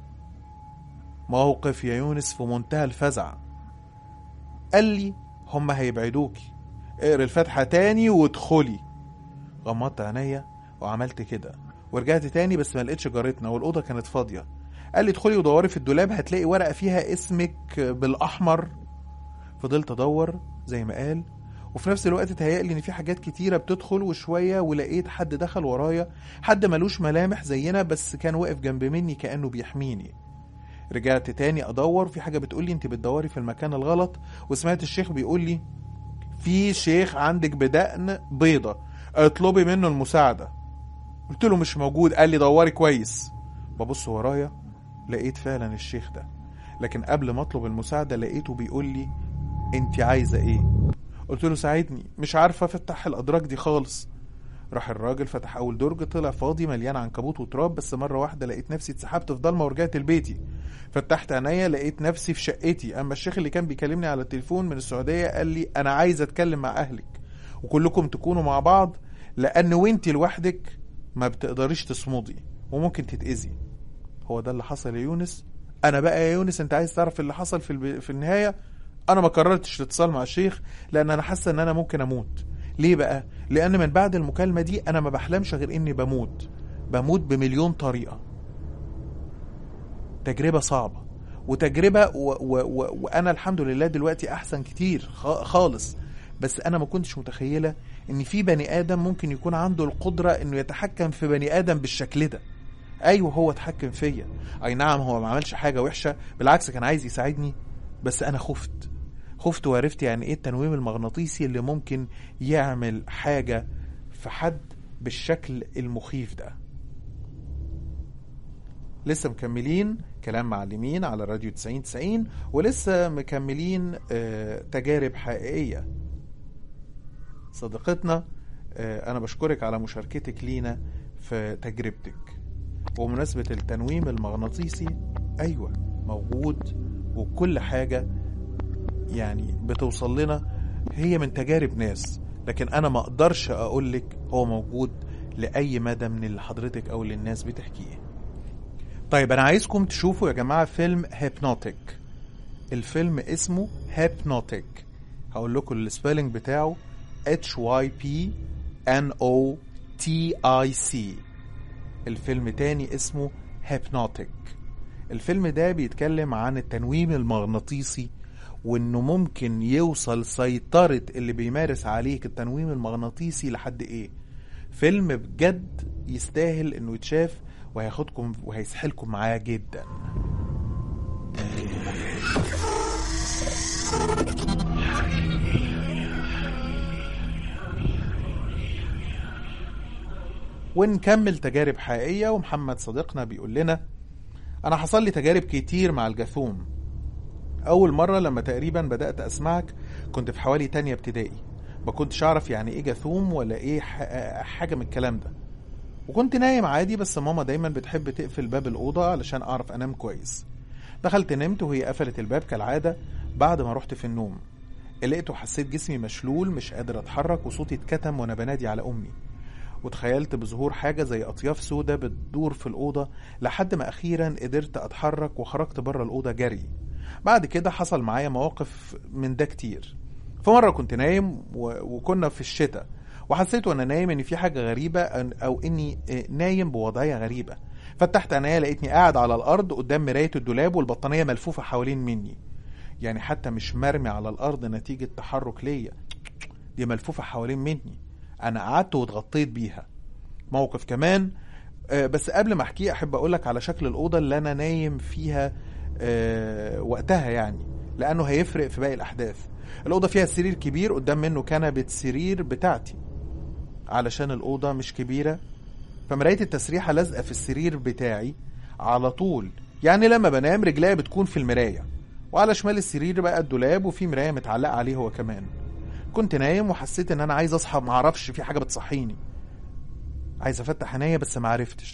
موقف يا يونس في منتهى الفزع قال لي هما هيبعدوكي اقري الفاتحه تاني وادخلي غمضت عينيا وعملت كده ورجعت تاني بس ما لقيتش جارتنا والاوضه كانت فاضيه قال لي ادخلي ودوري في الدولاب هتلاقي ورقه فيها اسمك بالاحمر فضلت ادور زي ما قال وفي نفس الوقت تهيألي ان في حاجات كتيره بتدخل وشويه ولقيت حد دخل ورايا حد ملوش ملامح زينا بس كان واقف جنب مني كانه بيحميني رجعت تاني ادور في حاجه بتقولي انت بتدوري في المكان الغلط وسمعت الشيخ بيقول لي في شيخ عندك بدقن بيضة اطلبي منه المساعدة قلت له مش موجود قال لي دوري كويس ببص ورايا لقيت فعلا الشيخ ده لكن قبل ما اطلب المساعدة لقيته بيقول لي انت عايزة ايه قلت له ساعدني مش عارفة افتح الادراج دي خالص راح الراجل فتح اول درج طلع فاضي مليان عنكبوت وتراب بس مره واحده لقيت نفسي اتسحبت في ضلمه ورجعت لبيتي فتحت عينيا لقيت نفسي في شقتي اما الشيخ اللي كان بيكلمني على التليفون من السعوديه قال لي انا عايز اتكلم مع اهلك وكلكم تكونوا مع بعض لان وانت لوحدك ما بتقدريش تصمدي وممكن تتاذي هو ده اللي حصل يا يونس انا بقى يا يونس انت عايز تعرف اللي حصل في الب... في النهايه انا ما قررتش الاتصال مع الشيخ لان انا حاسه ان انا ممكن اموت ليه بقى لان من بعد المكالمه دي انا ما بحلمش غير اني بموت بموت بمليون طريقه تجربه صعبه وتجربه و و و وانا الحمد لله دلوقتي احسن كتير خ- خالص بس انا ما كنتش متخيله ان في بني ادم ممكن يكون عنده القدره انه يتحكم في بني ادم بالشكل ده ايوه هو اتحكم فيا اي نعم هو ما عملش حاجه وحشه بالعكس كان عايز يساعدني بس انا خفت خفت وعرفت يعني ايه التنويم المغناطيسي اللي ممكن يعمل حاجه في حد بالشكل المخيف ده لسه مكملين كلام معلمين على راديو 90 90 ولسه مكملين آه، تجارب حقيقية صديقتنا آه، أنا بشكرك على مشاركتك لينا في تجربتك ومناسبة التنويم المغناطيسي أيوة موجود وكل حاجة يعني بتوصل لنا هي من تجارب ناس لكن أنا ما أقدرش أقولك هو موجود لأي مدى من اللي حضرتك أو اللي الناس بتحكيه طيب انا عايزكم تشوفوا يا جماعه فيلم هيبنوتيك الفيلم اسمه هيبنوتيك هقول لكم السبيلنج بتاعه H Y P N O T I C الفيلم تاني اسمه هيبنوتيك الفيلم ده بيتكلم عن التنويم المغناطيسي وانه ممكن يوصل سيطرة اللي بيمارس عليك التنويم المغناطيسي لحد ايه فيلم بجد يستاهل انه يتشاف وهياخدكم وهيسحلكم معاه جدا ونكمل تجارب حقيقية ومحمد صديقنا بيقول لنا أنا حصل لي تجارب كتير مع الجاثوم أول مرة لما تقريبا بدأت أسمعك كنت في حوالي تانية ابتدائي ما كنتش أعرف يعني إيه جاثوم ولا إيه ح- حاجة من الكلام ده وكنت نايم عادي بس ماما دايما بتحب تقفل باب الأوضة علشان أعرف أنام كويس دخلت نمت وهي قفلت الباب كالعادة بعد ما رحت في النوم قلقت وحسيت جسمي مشلول مش قادر أتحرك وصوتي اتكتم وأنا بنادي على أمي وتخيلت بظهور حاجة زي أطياف سودة بتدور في الأوضة لحد ما أخيرا قدرت أتحرك وخرجت بره الأوضة جري بعد كده حصل معايا مواقف من ده كتير في مرة كنت نايم و... وكنا في الشتاء وحسيت وانا نايم ان في حاجه غريبه أن- او اني آه، نايم بوضعيه غريبه فتحت عينيا لقيتني قاعد على الارض قدام مرايه الدولاب والبطانيه ملفوفه حوالين مني يعني حتى مش مرمي على الارض نتيجه تحرك ليا دي ملفوفه حوالين مني انا قعدت واتغطيت بيها موقف كمان آه، بس قبل ما احكيه احب اقولك على شكل الاوضه اللي انا نايم فيها آه، وقتها يعني لانه هيفرق في باقي الاحداث الاوضه فيها سرير كبير قدام منه كنبه سرير بتاعتي علشان الأوضة مش كبيرة فمراية التسريحة لازقة في السرير بتاعي على طول يعني لما بنام رجليا بتكون في المراية وعلى شمال السرير بقى الدولاب وفي مراية متعلقة عليه هو كمان كنت نايم وحسيت ان انا عايز اصحى معرفش في حاجة بتصحيني عايز افتح عينيا بس معرفتش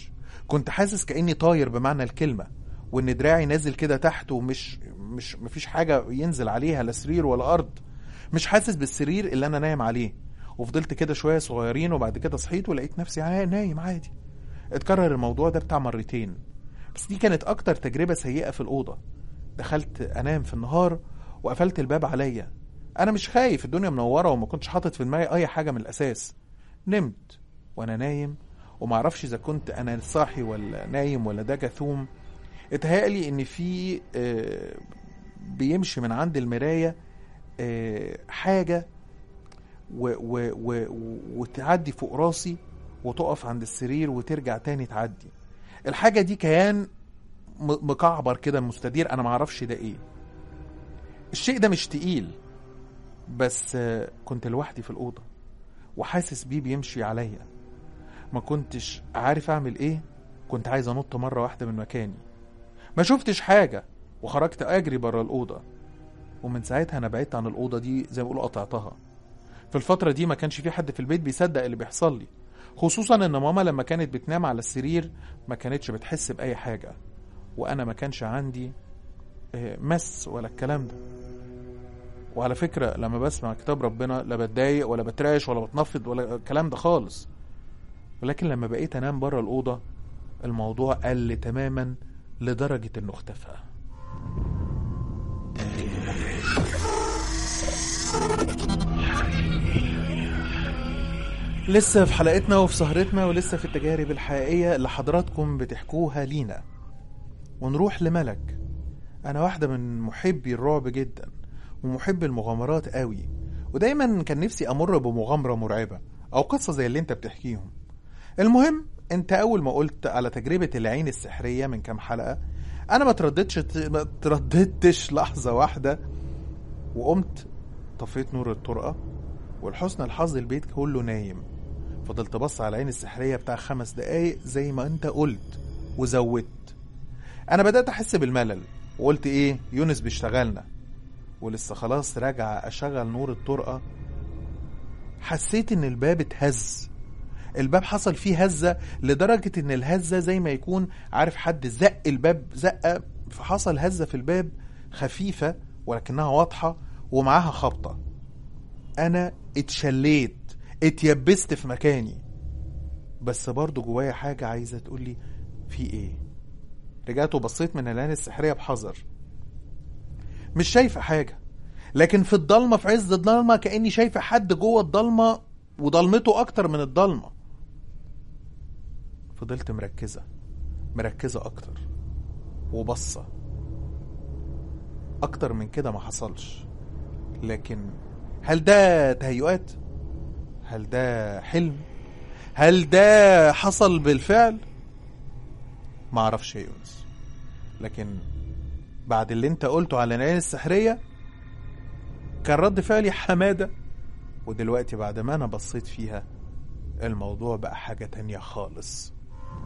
كنت حاسس كاني طاير بمعنى الكلمه وان دراعي نازل كده تحت ومش مش مفيش حاجه ينزل عليها لا سرير ولا ارض مش حاسس بالسرير اللي انا نايم عليه وفضلت كده شويه صغيرين وبعد كده صحيت ولقيت نفسي عا- نايم عادي اتكرر الموضوع ده بتاع مرتين بس دي كانت اكتر تجربه سيئه في الاوضه دخلت انام في النهار وقفلت الباب عليا انا مش خايف الدنيا منوره وما كنتش حاطط في دماغي اي حاجه من الاساس نمت وانا نايم ومعرفش اذا كنت انا صاحي ولا نايم ولا ده جاثوم اتهيألي ان في آه، بيمشي من عند المرايه آه، حاجه و و و وتعدي فوق راسي وتقف عند السرير وترجع تاني تعدي الحاجه دي كيان م- مكعبر كده مستدير انا معرفش ده ايه الشيء ده مش تقيل بس آه، كنت لوحدي في الاوضه وحاسس بيه بيمشي عليا ما كنتش عارف اعمل ايه كنت عايز انط مره واحده من مكاني ما شفتش حاجه وخرجت اجري بره الاوضه ومن ساعتها انا بعدت عن الاوضه دي زي ما بيقولوا قطعتها في الفتره دي ما كانش في حد في البيت بيصدق اللي بيحصل لي خصوصا ان ماما لما كانت بتنام على السرير ما كانتش بتحس باي حاجه وانا ما كانش عندي آه، مس ولا الكلام ده وعلى فكره لما بسمع كتاب ربنا لا بتضايق ولا بترعش ولا بتنفض ولا الكلام ده خالص ولكن لما بقيت انام بره الاوضه الموضوع قل تماما لدرجه انه اختفى لسه في حلقتنا وفي سهرتنا ولسه في التجارب الحقيقية اللي حضراتكم بتحكوها لينا ونروح لملك أنا واحدة من محبي الرعب جدا ومحب المغامرات قوي ودايما كان نفسي أمر بمغامرة مرعبة أو قصة زي اللي أنت بتحكيهم المهم أنت أول ما قلت على تجربة العين السحرية من كام حلقة أنا ما ترددتش ما ترددتش لحظة واحدة وقمت طفيت نور الطرقة ولحسن الحظ البيت كله نايم فضلت بص على العين السحرية بتاع خمس دقايق زي ما انت قلت وزودت انا بدأت احس بالملل وقلت ايه يونس بيشتغلنا ولسه خلاص راجع اشغل نور الطرقة حسيت ان الباب اتهز الباب حصل فيه هزة لدرجة ان الهزة زي ما يكون عارف حد زق الباب زقة فحصل هزة في الباب خفيفة ولكنها واضحة ومعاها خبطة انا اتشليت اتيبست في مكاني بس برضو جوايا حاجة عايزة تقولي في ايه رجعت وبصيت من العين السحرية بحذر مش شايفة حاجة لكن في الضلمة في عز الضلمة كأني شايفة حد جوه الضلمة وضلمته أكتر من الضلمة فضلت مركزة مركزة أكتر وبصة أكتر من كده ما حصلش لكن هل ده تهيؤات؟ هل ده حلم؟ هل ده حصل بالفعل؟ ما اعرفش يا يونس لكن بعد اللي انت قلته على العين السحرية كان رد فعلي حمادة ودلوقتي بعد ما انا بصيت فيها الموضوع بقى حاجة تانية خالص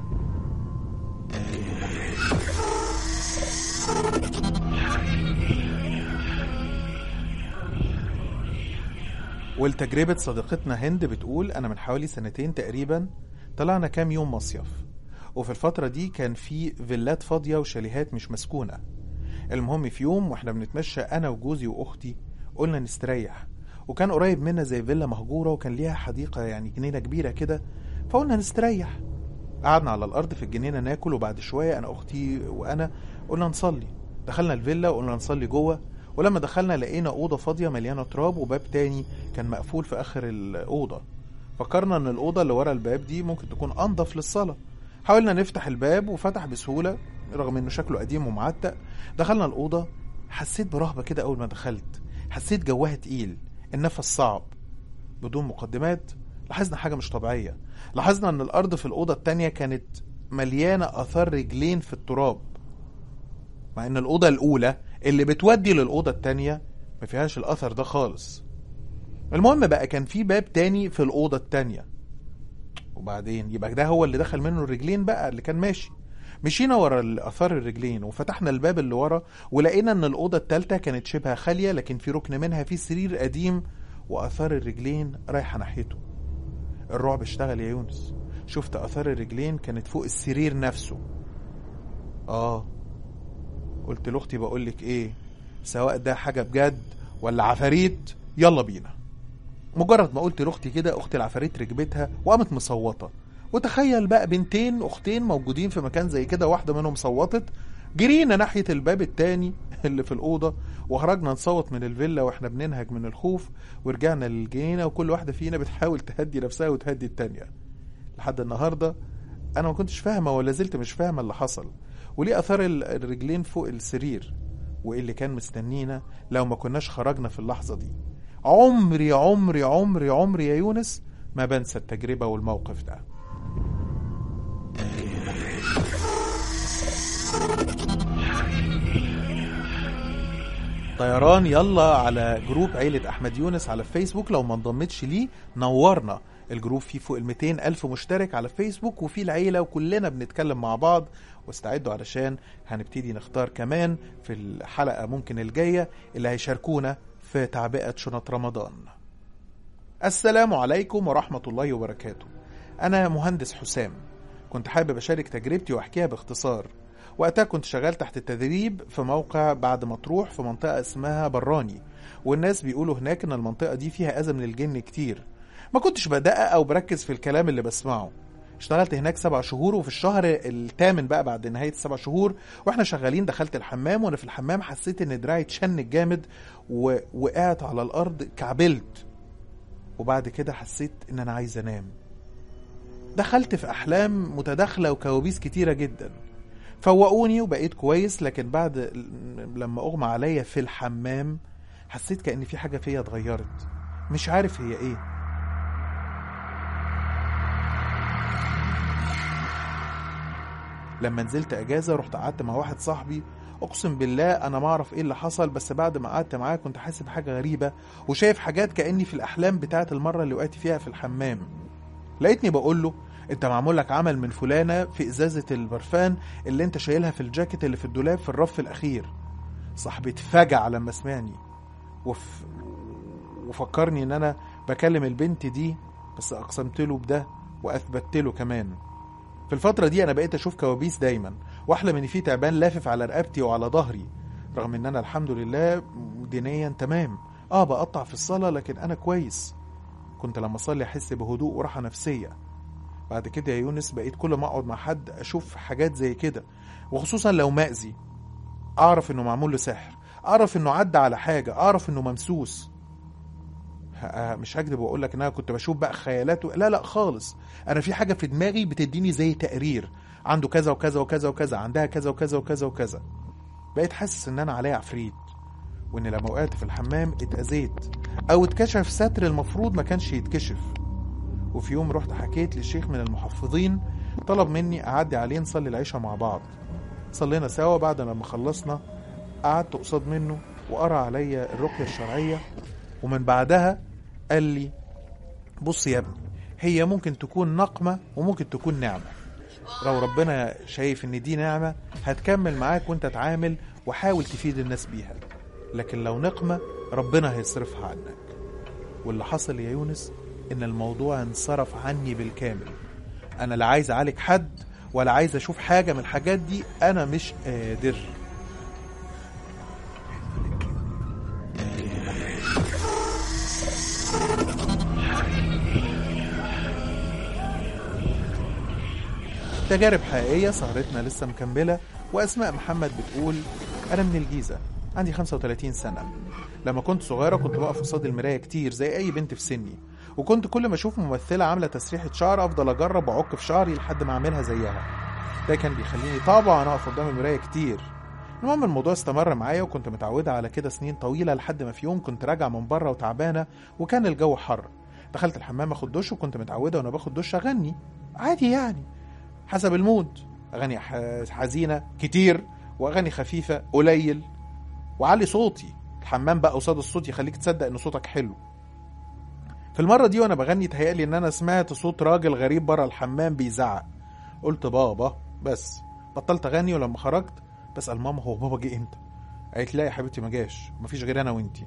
ولتجربة صديقتنا هند بتقول أنا من حوالي سنتين تقريبا طلعنا كام يوم مصيف وفي الفترة دي كان في فيلات فاضية وشاليهات مش مسكونة المهم في يوم واحنا بنتمشى أنا وجوزي وأختي قلنا نستريح وكان قريب منا زي فيلا مهجورة وكان ليها حديقة يعني جنينة كبيرة كده فقلنا نستريح قعدنا على الأرض في الجنينة ناكل وبعد شوية أنا أختي وأنا قلنا نصلي دخلنا الفيلا وقلنا نصلي جوه ولما دخلنا لقينا أوضة فاضية مليانة تراب وباب تاني كان مقفول في آخر الأوضة فكرنا إن الأوضة اللي ورا الباب دي ممكن تكون أنضف للصلاة حاولنا نفتح الباب وفتح بسهولة رغم إنه شكله قديم ومعتق دخلنا الأوضة حسيت برهبة كده أول ما دخلت حسيت جواها تقيل النفس صعب بدون مقدمات لاحظنا حاجة مش طبيعية لاحظنا إن الأرض في الأوضة التانية كانت مليانة آثار رجلين في التراب مع إن الأوضة الأولى اللي بتودي للأوضة التانية ما فيهاش الأثر ده خالص المهم بقى كان في باب تاني في الأوضة التانية وبعدين يبقى ده هو اللي دخل منه الرجلين بقى اللي كان ماشي مشينا ورا اثار الرجلين وفتحنا الباب اللي ورا ولقينا ان الاوضه التالتة كانت شبه خاليه لكن في ركن منها في سرير قديم واثار الرجلين رايحه ناحيته الرعب اشتغل يا يونس شفت اثار الرجلين كانت فوق السرير نفسه اه قلت لاختي بقولك ايه سواء ده حاجه بجد ولا عفاريت يلا بينا مجرد ما قلت لاختي كده اختي العفاريت ركبتها وقامت مصوته وتخيل بقى بنتين اختين موجودين في مكان زي كده واحده منهم صوتت جرينا ناحيه الباب التاني اللي في الاوضه وخرجنا نصوت من الفيلا واحنا بننهج من الخوف ورجعنا للجنينه وكل واحده فينا بتحاول تهدي نفسها وتهدي التانيه لحد النهارده انا ما كنتش فاهمه ولا زلت مش فاهمه اللي حصل وليه اثار ال- الرجلين فوق السرير وايه اللي كان مستنينا لو ما كناش خرجنا في اللحظه دي عمري عمري عمري عمري يا يونس ما بنسى التجربه والموقف ده طيران يلا على جروب عيلة أحمد يونس على فيسبوك لو ما انضمتش ليه نورنا الجروب فيه فوق ال 200 ألف مشترك على فيسبوك وفيه العيلة وكلنا بنتكلم مع بعض واستعدوا علشان هنبتدي نختار كمان في الحلقة ممكن الجاية اللي هيشاركونا في تعبئة شنط رمضان السلام عليكم ورحمة الله وبركاته أنا مهندس حسام كنت حابب أشارك تجربتي وأحكيها باختصار وقتها كنت شغال تحت التدريب في موقع بعد مطروح في منطقة اسمها براني والناس بيقولوا هناك ان المنطقة دي فيها أذى من الجن كتير ما كنتش بدقق أو بركز في الكلام اللي بسمعه اشتغلت هناك سبع شهور وفي الشهر الثامن بقى بعد نهاية السبع شهور واحنا شغالين دخلت الحمام وانا في الحمام حسيت ان دراعي اتشنج جامد ووقعت على الارض كعبلت وبعد كده حسيت ان انا عايز انام دخلت في احلام متداخلة وكوابيس كتيرة جدا فوقوني وبقيت كويس لكن بعد لما اغمى عليا في الحمام حسيت كأن في حاجة فيا اتغيرت مش عارف هي ايه لما نزلت اجازة رحت قعدت مع واحد صاحبي اقسم بالله انا ما اعرف ايه اللي حصل بس بعد ما قعدت معاه كنت حاسس بحاجة غريبة وشايف حاجات كأني في الاحلام بتاعت المرة اللي وقعت فيها في الحمام لقيتني بقول له انت معمول لك عمل من فلانه في ازازه البرفان اللي انت شايلها في الجاكيت اللي في الدولاب في الرف الاخير صاحبي اتفجع لما سمعني وف... وفكرني ان انا بكلم البنت دي بس اقسمت له بده واثبتت له كمان في الفترة دي أنا بقيت أشوف كوابيس دايما وأحلم إن في تعبان لافف على رقبتي وعلى ظهري رغم إن أنا الحمد لله دينيا تمام آه بقطع في الصلاة لكن أنا كويس كنت لما أصلي أحس بهدوء وراحة نفسية بعد كده يا يونس بقيت كل ما اقعد مع حد اشوف حاجات زي كده وخصوصا لو مأذي اعرف انه معمول له سحر اعرف انه عدى على حاجه اعرف انه ممسوس ه- مش هكذب واقول لك ان انا كنت بشوف بقى خيالات و... لا لا خالص انا في حاجه في دماغي بتديني زي تقرير عنده كذا وكذا وكذا وكذا عندها كذا وكذا وكذا وكذا بقيت حاسس ان انا عليا عفريت وان لما وقعت في الحمام اتأذيت او اتكشف ستر المفروض ما كانش يتكشف وفي يوم رحت حكيت للشيخ من المحفظين طلب مني أعدي عليه نصلي العشاء مع بعض صلينا سوا بعد لما خلصنا قعدت قصاد منه وقرأ عليا الرقية الشرعية ومن بعدها قال لي بص يا ابني هي ممكن تكون نقمة وممكن تكون نعمة لو ربنا شايف ان دي نعمة هتكمل معاك وانت تعامل وحاول تفيد الناس بيها لكن لو نقمة ربنا هيصرفها عنك واللي حصل يا يونس ان الموضوع انصرف عني بالكامل انا لا عايز اعالج حد ولا عايز اشوف حاجه من الحاجات دي انا مش قادر تجارب حقيقية سهرتنا لسه مكملة وأسماء محمد بتقول أنا من الجيزة عندي 35 سنة لما كنت صغيرة كنت بقف قصاد المراية كتير زي أي بنت في سني وكنت كل ما أشوف ممثلة عاملة تسريحة شعر أفضل أجرب وأعك في شعري لحد ما أعملها زيها ده كان بيخليني طبعا أقف قدام المراية كتير المهم الموضوع استمر معايا وكنت متعودة على كده سنين طويلة لحد ما في يوم كنت راجعة من بره وتعبانة وكان الجو حر دخلت الحمام اخد دش وكنت متعودة وانا باخد دش اغني عادي يعني حسب المود اغاني ح- حزينة كتير واغاني خفيفة قليل وعلي صوتي الحمام بقى قصاد الصوت يخليك تصدق ان صوتك حلو في المرة دي وانا بغني تهيألي ان انا سمعت صوت راجل غريب بره الحمام بيزعق قلت بابا بس بطلت اغني ولما خرجت بسأل ماما هو بابا جه امتى قالت لا يا حبيبتي ما جاش مفيش غير انا وانتي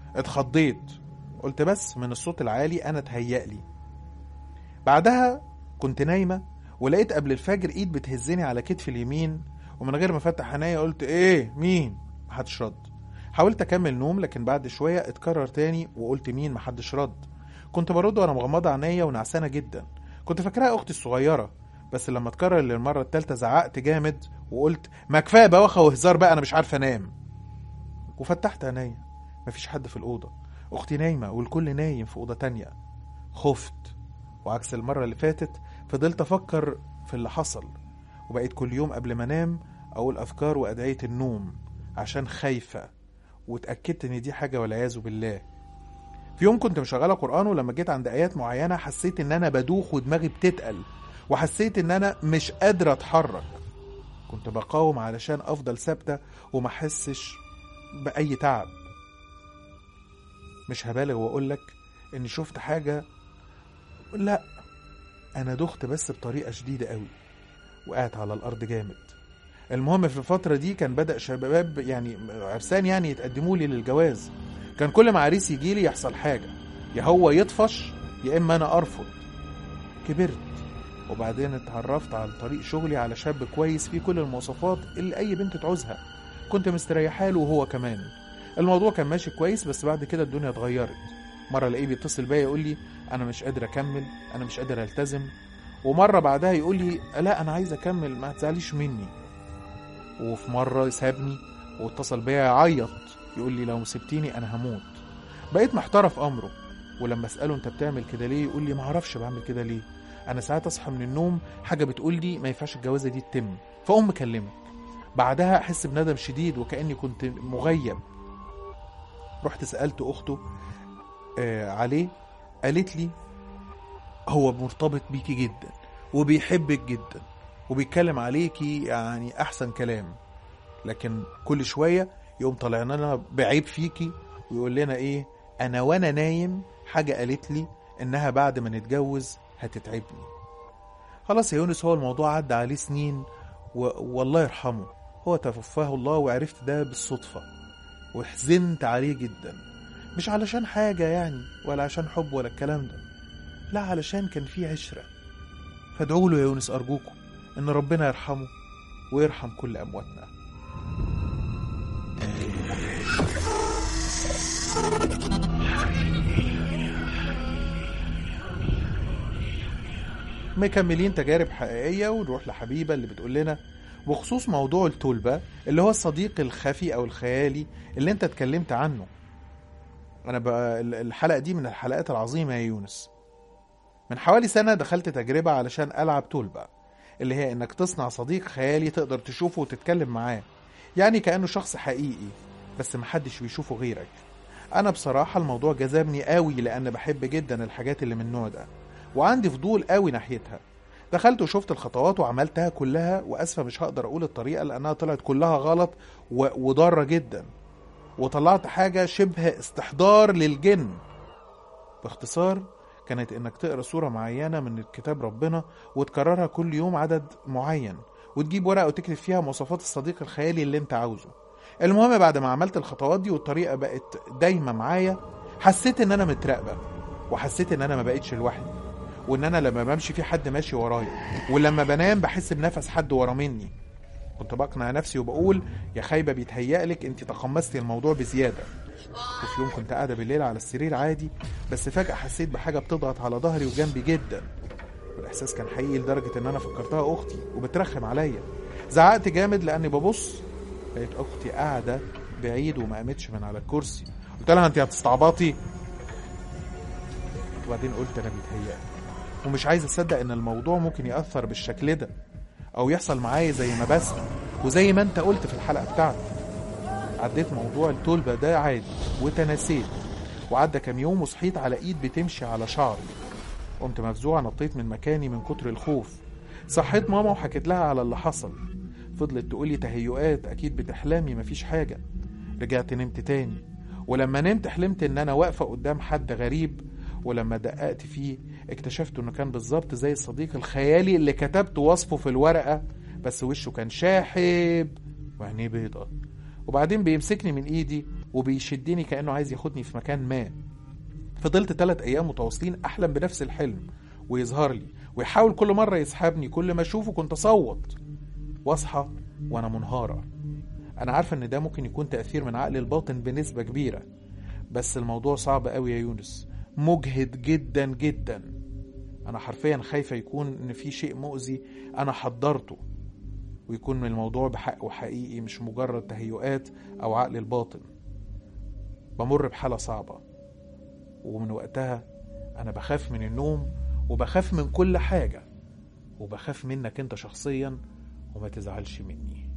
اتخضيت قلت بس من الصوت العالي انا اتهيألي بعدها كنت نايمة ولقيت قبل الفجر ايد بتهزني على كتفي اليمين ومن غير ما افتح عينيا قلت ايه مين محدش رد حاولت اكمل نوم لكن بعد شويه اتكرر تاني وقلت مين محدش رد كنت برد وانا مغمضه عينيا ونعسانه جدا كنت فاكراها اختي الصغيره بس لما اتكرر للمره التالتة زعقت جامد وقلت ما كفايه بواخه وهزار بقى انا مش عارفه انام وفتحت عينيا مفيش حد في الاوضه اختي نايمه والكل نايم في اوضه تانية خفت وعكس المره اللي فاتت فضلت افكر في اللي حصل وبقيت كل يوم قبل ما انام اقول اذكار وادعيه النوم عشان خايفه واتاكدت ان دي حاجه والعياذ بالله في يوم كنت مشغله قران ولما جيت عند ايات معينه حسيت ان انا بدوخ ودماغي بتتقل وحسيت ان انا مش قادره اتحرك كنت بقاوم علشان افضل ثابته وما احسش باي تعب مش هبالغ واقول لك اني شفت حاجه لا انا دخت بس بطريقه شديده قوي وقعت على الارض جامد المهم في الفترة دي كان بدأ شباب يعني عرسان يعني يتقدموا لي للجواز كان كل ما عريس يجي لي يحصل حاجة يا هو يطفش يا إما أنا أرفض كبرت وبعدين اتعرفت على طريق شغلي على شاب كويس فيه كل المواصفات اللي أي بنت تعوزها كنت مستريحة له وهو كمان الموضوع كان ماشي كويس بس بعد كده الدنيا اتغيرت مرة الاقيه بيتصل بيا يقول لي أنا مش قادر أكمل أنا مش قادر ألتزم ومرة بعدها يقول لي لا أنا عايز أكمل ما تزعليش مني وفي مرة سابني واتصل بيا يعيط يقول لي لو سبتيني أنا هموت بقيت محتار في أمره ولما أسأله أنت بتعمل كده ليه يقول لي معرفش بعمل كده ليه أنا ساعات أصحى من النوم حاجة بتقول لي ما ينفعش الجوازة دي تتم فأقوم مكلمك بعدها أحس بندم شديد وكأني كنت مغيب رحت سألت أخته آه عليه قالت لي هو مرتبط بيكي جدا وبيحبك جدا وبيتكلم عليكي يعني احسن كلام لكن كل شويه يقوم طالع لنا بعيب فيكي ويقول لنا ايه انا وانا نايم حاجه قالت لي انها بعد ما نتجوز هتتعبني خلاص يا يونس هو الموضوع عدى عليه سنين و... والله يرحمه هو توفاه الله وعرفت ده بالصدفه وحزنت عليه جدا مش علشان حاجه يعني ولا عشان حب ولا الكلام ده لا علشان كان في عشره فادعوا له يا يونس ارجوكم ان ربنا يرحمه ويرحم كل امواتنا مكملين تجارب حقيقية ونروح لحبيبة اللي بتقول لنا بخصوص موضوع التولبة اللي هو الصديق الخفي أو الخيالي اللي أنت اتكلمت عنه أنا بقى الحلقة دي من الحلقات العظيمة يا يونس من حوالي سنة دخلت تجربة علشان ألعب تولبة اللي هي انك تصنع صديق خيالي تقدر تشوفه وتتكلم معاه يعني كأنه شخص حقيقي بس محدش بيشوفه غيرك انا بصراحة الموضوع جذبني قوي لان بحب جدا الحاجات اللي من النوع ده وعندي فضول قوي ناحيتها دخلت وشفت الخطوات وعملتها كلها واسفة مش هقدر اقول الطريقة لانها طلعت كلها غلط و... وضارة جدا وطلعت حاجة شبه استحضار للجن باختصار كانت انك تقرا سوره معينه من كتاب ربنا وتكررها كل يوم عدد معين وتجيب ورقه وتكتب فيها مواصفات الصديق الخيالي اللي انت عاوزه المهم بعد ما عملت الخطوات دي والطريقه بقت دايما معايا حسيت ان انا متراقبه وحسيت ان انا ما بقتش لوحدي وان انا لما بمشي في حد ماشي ورايا ولما بنام بحس بنفس حد ورا مني كنت بقنع نفسي وبقول يا خايبه بيتهيألك انت تقمصتي الموضوع بزياده وفي يوم كنت قاعده بالليل على السرير عادي بس فجاه حسيت بحاجه بتضغط على ظهري وجنبي جدا والاحساس كان حقيقي لدرجه ان انا فكرتها اختي وبترخم عليا زعقت جامد لاني ببص لقيت اختي قاعده بعيد وما قامتش من على الكرسي قلت لها انت هتستعبطي وبعدين قلت انا بيتهيألي ومش عايز اصدق ان الموضوع ممكن ياثر بالشكل ده او يحصل معايا زي ما بسمع وزي ما انت قلت في الحلقه بتاعتك عديت موضوع التولبه ده عادي وتناسيت وعدى كام يوم وصحيت على ايد بتمشي على شعري قمت مفزوعه نطيت من مكاني من كتر الخوف صحيت ماما وحكيت لها على اللي حصل فضلت تقولي تهيؤات اكيد بتحلمي مفيش حاجه رجعت نمت تاني ولما نمت حلمت ان انا واقفه قدام حد غريب ولما دققت فيه اكتشفت انه كان بالظبط زي الصديق الخيالي اللي كتبت وصفه في الورقه بس وشه كان شاحب وعينيه بيضة وبعدين بيمسكني من ايدي وبيشدني كانه عايز ياخدني في مكان ما فضلت ثلاث ايام متواصلين احلم بنفس الحلم ويظهر لي ويحاول كل مرة يسحبني كل ما أشوفه كنت أصوت وأصحى وأنا منهارة أنا عارفة إن ده ممكن يكون تأثير من عقلي الباطن بنسبة كبيرة بس الموضوع صعب قوي يا يونس مجهد جدا جدا أنا حرفيا خايفة يكون إن في شيء مؤذي أنا حضرته ويكون من الموضوع بحق وحقيقي مش مجرد تهيؤات أو عقل الباطن بمر بحالة صعبة ومن وقتها أنا بخاف من النوم وبخاف من كل حاجة وبخاف منك أنت شخصيا وما تزعلش مني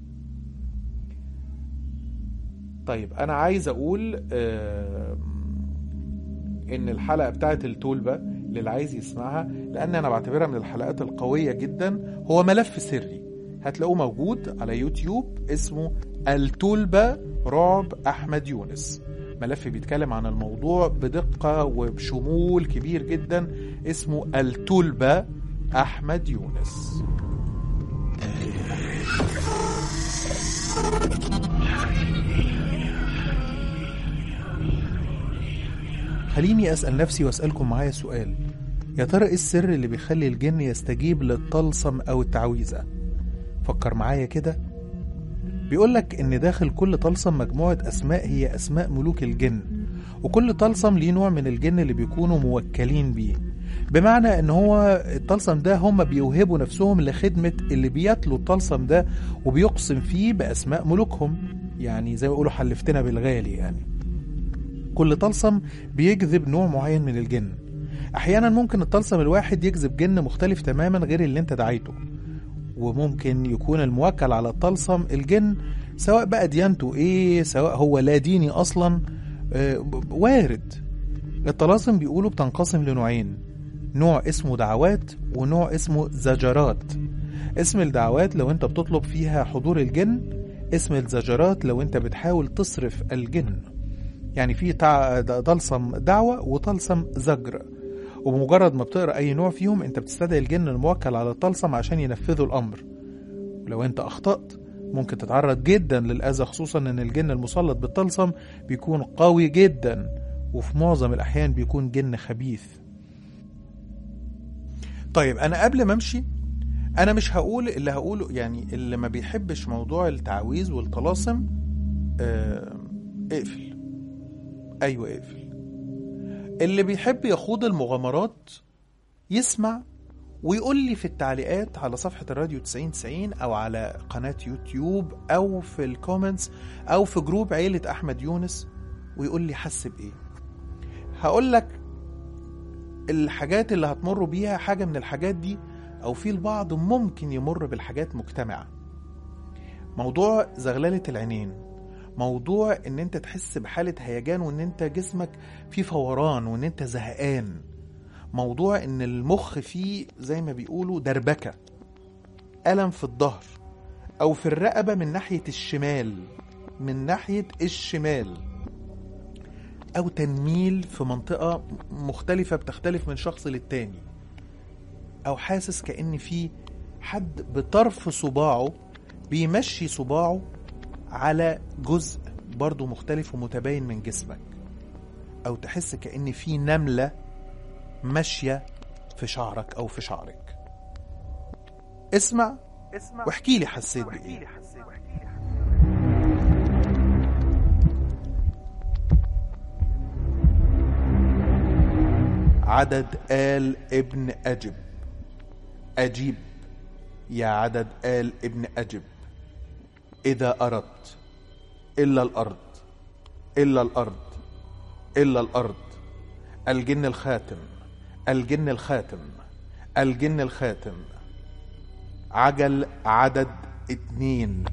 طيب أنا عايز أقول آه إن الحلقة بتاعت التولبة للي عايز يسمعها لأن أنا بعتبرها من الحلقات القوية جدا هو ملف سري هتلاقوه موجود على يوتيوب اسمه التولبة رعب أحمد يونس ملف بيتكلم عن الموضوع بدقة وبشمول كبير جدا اسمه التولبة أحمد يونس خليني أسأل نفسي وأسألكم معايا سؤال يا ترى إيه السر اللي بيخلي الجن يستجيب للطلسم أو التعويذة فكر معايا كده بيقولك إن داخل كل طلسم مجموعة أسماء هي أسماء ملوك الجن وكل طلسم ليه نوع من الجن اللي بيكونوا موكلين بيه بمعنى ان هو الطلسم ده هم بيوهبوا نفسهم لخدمة اللي بيتلوا الطلسم ده وبيقسم فيه بأسماء ملوكهم يعني زي ما يقولوا حلفتنا بالغالي يعني كل طلسم بيجذب نوع معين من الجن احيانا ممكن الطلسم الواحد يجذب جن مختلف تماما غير اللي انت دعيته وممكن يكون الموكل على الطلسم الجن سواء بقى ديانته ايه سواء هو لا ديني اصلا آه وارد الطلاسم بيقولوا بتنقسم لنوعين نوع اسمه دعوات ونوع اسمه زجرات اسم الدعوات لو انت بتطلب فيها حضور الجن اسم الزجرات لو انت بتحاول تصرف الجن يعني في طلسم دعوة وطلسم زجر وبمجرد ما بتقرا اي نوع فيهم انت بتستدعي الجن الموكل على الطلسم عشان ينفذوا الامر ولو انت اخطات ممكن تتعرض جدا للاذى خصوصا ان الجن المسلط بالطلسم بيكون قوي جدا وفي معظم الاحيان بيكون جن خبيث طيب انا قبل ما امشي انا مش هقول اللي هقوله يعني اللي ما بيحبش موضوع التعويذ والطلاسم اه اقفل ايوه اقفل اللي بيحب يخوض المغامرات يسمع ويقول لي في التعليقات على صفحة الراديو 9090 أو على قناة يوتيوب أو في الكومنتس أو في جروب عيلة أحمد يونس ويقول لي حس بإيه هقول لك الحاجات اللي هتمروا بيها حاجة من الحاجات دي أو في البعض ممكن يمر بالحاجات مجتمعة موضوع زغللة العينين موضوع ان انت تحس بحالة هيجان وان انت جسمك فيه فوران وان انت زهقان موضوع ان المخ فيه زي ما بيقولوا دربكة ألم في الظهر أو في الرقبة من ناحية الشمال من ناحية الشمال أو تنميل في منطقة مختلفة بتختلف من شخص للتاني أو حاسس كأن في حد بطرف صباعه بيمشي صباعه على جزء برضه مختلف ومتباين من جسمك أو تحس كأن في نملة ماشية في شعرك أو في شعرك اسمع اسمع واحكي لي حسيت واحكي بإيه لي حسيت عدد آل ابن أجب أجيب يا عدد آل ابن أجب إذا أردت إلا الأرض إلا الأرض إلا الأرض الجن الخاتم الجن الخاتم الجن الخاتم عجل عدد اتنين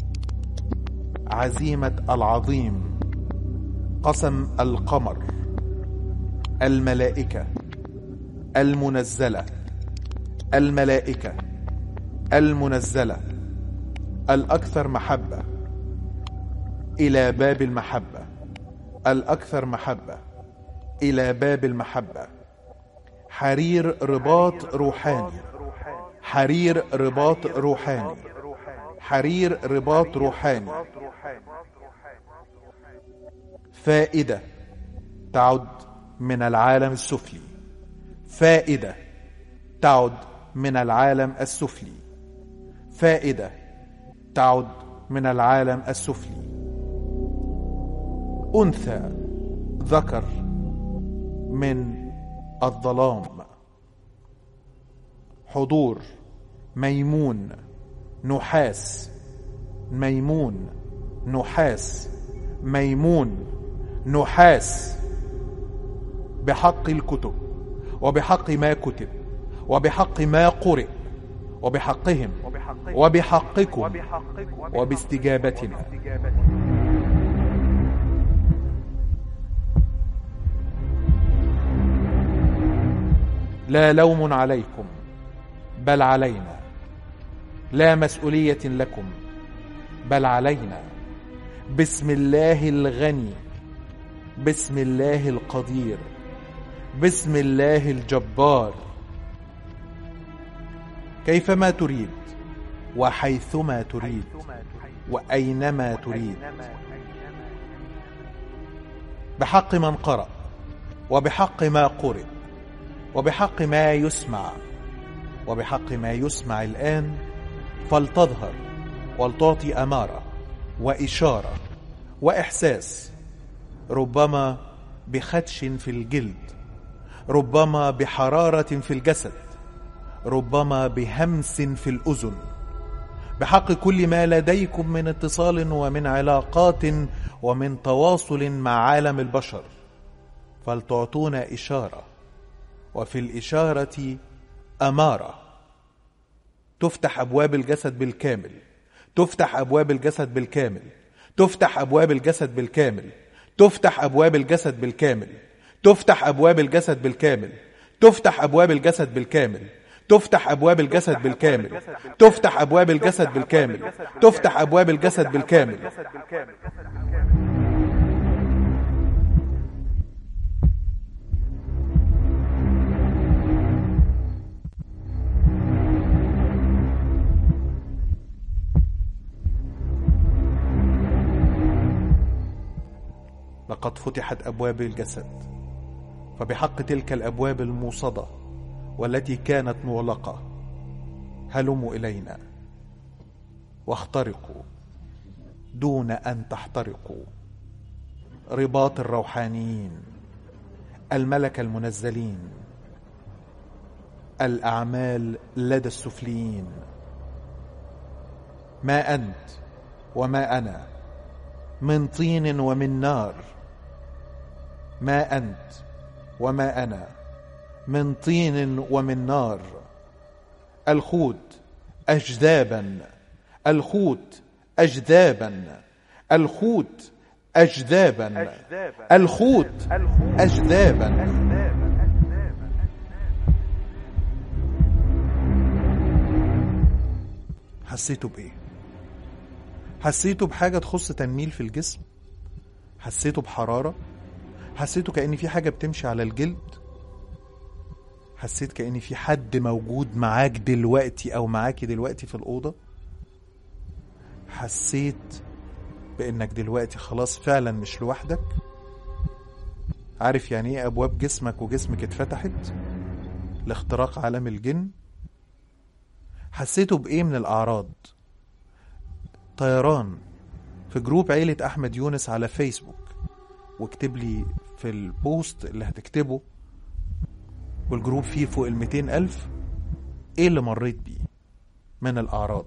عزيمة العظيم قسم القمر الملائكة المنزلة الملائكة المنزلة الأكثر محبة إلى باب المحبة الأكثر محبة إلى باب المحبة حرير رباط روحاني حرير رباط روحاني حرير رباط روحاني فائدة تعد من العالم السفلي فائدة تعد من العالم السفلي فائدة تعد من العالم السفلي أنثى ذكر من الظلام حضور ميمون نحاس ميمون نحاس ميمون نحاس بحق الكتب وبحق ما كتب وبحق ما قرئ وبحقهم وبحقكم وباستجابتنا لا لوم عليكم بل علينا لا مسؤولية لكم بل علينا بسم الله الغني بسم الله القدير بسم الله الجبار كيفما تريد وحيثما تريد وأينما تريد بحق من قرأ وبحق ما قرئ وبحق ما يسمع وبحق ما يسمع الآن فلتظهر ولتعطي أمارة وإشارة وإحساس ربما بخدش في الجلد ربما بحرارة في الجسد ربما بهمس في الأذن بحق كل ما لديكم من اتصال ومن علاقات ومن تواصل مع عالم البشر فلتعطونا إشارة وفي الإشارة أمارة تفتح أبواب الجسد بالكامل تفتح أبواب الجسد بالكامل تفتح أبواب الجسد بالكامل تفتح أبواب الجسد بالكامل تفتح أبواب الجسد بالكامل تفتح أبواب الجسد بالكامل تفتح أبواب الجسد بالكامل تفتح أبواب الجسد بالكامل تفتح أبواب الجسد بالكامل لقد فتحت أبواب الجسد فبحق تلك الأبواب الموصدة والتي كانت مغلقة هلموا إلينا واخترقوا دون أن تحترقوا رباط الروحانيين الملكة المنزلين الأعمال لدى السفليين ما أنت وما أنا من طين ومن نار ما أنت وما أنا من طين ومن نار الخوت أجذابا الخوت أجذابا الخوت أجذابا الخوت أجذابا حسيتوا بإيه؟ حسيتوا بحاجة تخص تنميل في الجسم؟ حسيتوا بحرارة؟ حسيتوا كأن في حاجة بتمشي على الجلد؟ حسيت كأن في حد موجود معاك دلوقتي أو معاكي دلوقتي في الأوضة؟ حسيت بأنك دلوقتي خلاص فعلا مش لوحدك؟ عارف يعني ايه أبواب جسمك وجسمك اتفتحت؟ لاختراق عالم الجن؟ حسيتوا بإيه من الأعراض؟ طيران في جروب عيلة أحمد يونس على فيسبوك واكتب لي في البوست اللي هتكتبه والجروب فيه فوق الميتين ألف ايه اللي مريت بيه من الأعراض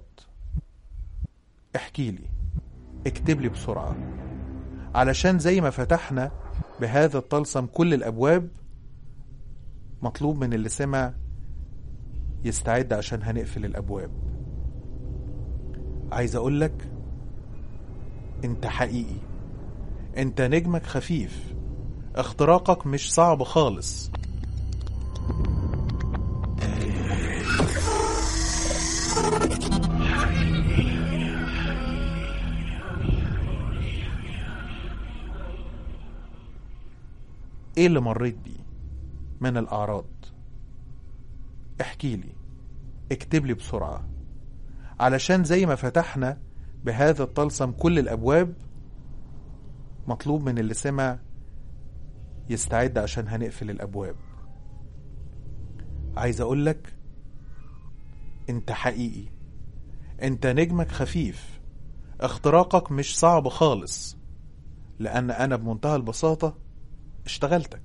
احكي لي اكتب لي بسرعة علشان زي ما فتحنا بهذا الطلسم كل الأبواب مطلوب من اللي سمع يستعد عشان هنقفل الأبواب عايز أقولك أنت حقيقي أنت نجمك خفيف اختراقك مش صعب خالص ايه اللي مريت بيه من الاعراض احكي لي اكتب لي بسرعة علشان زي ما فتحنا بهذا الطلسم كل الابواب مطلوب من اللي سمع يستعد عشان هنقفل الابواب عايز اقولك انت حقيقي انت نجمك خفيف اختراقك مش صعب خالص لان انا بمنتهى البساطة اشتغلتك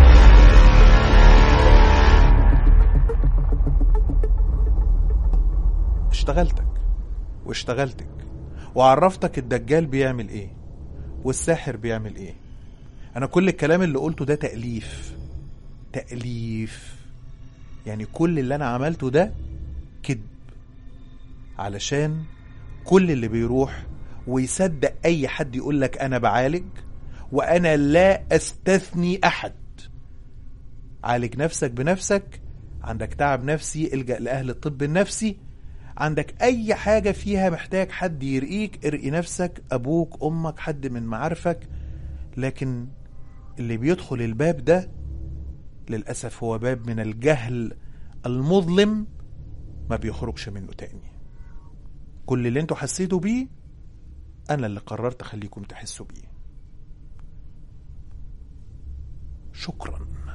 اشتغلتك واشتغلتك وعرفتك الدجال بيعمل ايه والساحر بيعمل ايه انا كل الكلام اللي قلته ده تأليف تأليف يعني كل اللي انا عملته ده كذب علشان كل اللي بيروح ويصدق اي حد يقول لك انا بعالج وانا لا استثني احد عالج نفسك بنفسك عندك تعب نفسي الجا لاهل الطب النفسي عندك اي حاجه فيها محتاج حد يرقيك ارقي نفسك ابوك امك حد من معارفك لكن اللي بيدخل الباب ده للاسف هو باب من الجهل المظلم ما بيخرجش منه تاني كل اللي انتوا حسيتوا بيه انا اللي قررت اخليكم تحسوا بيه شكرا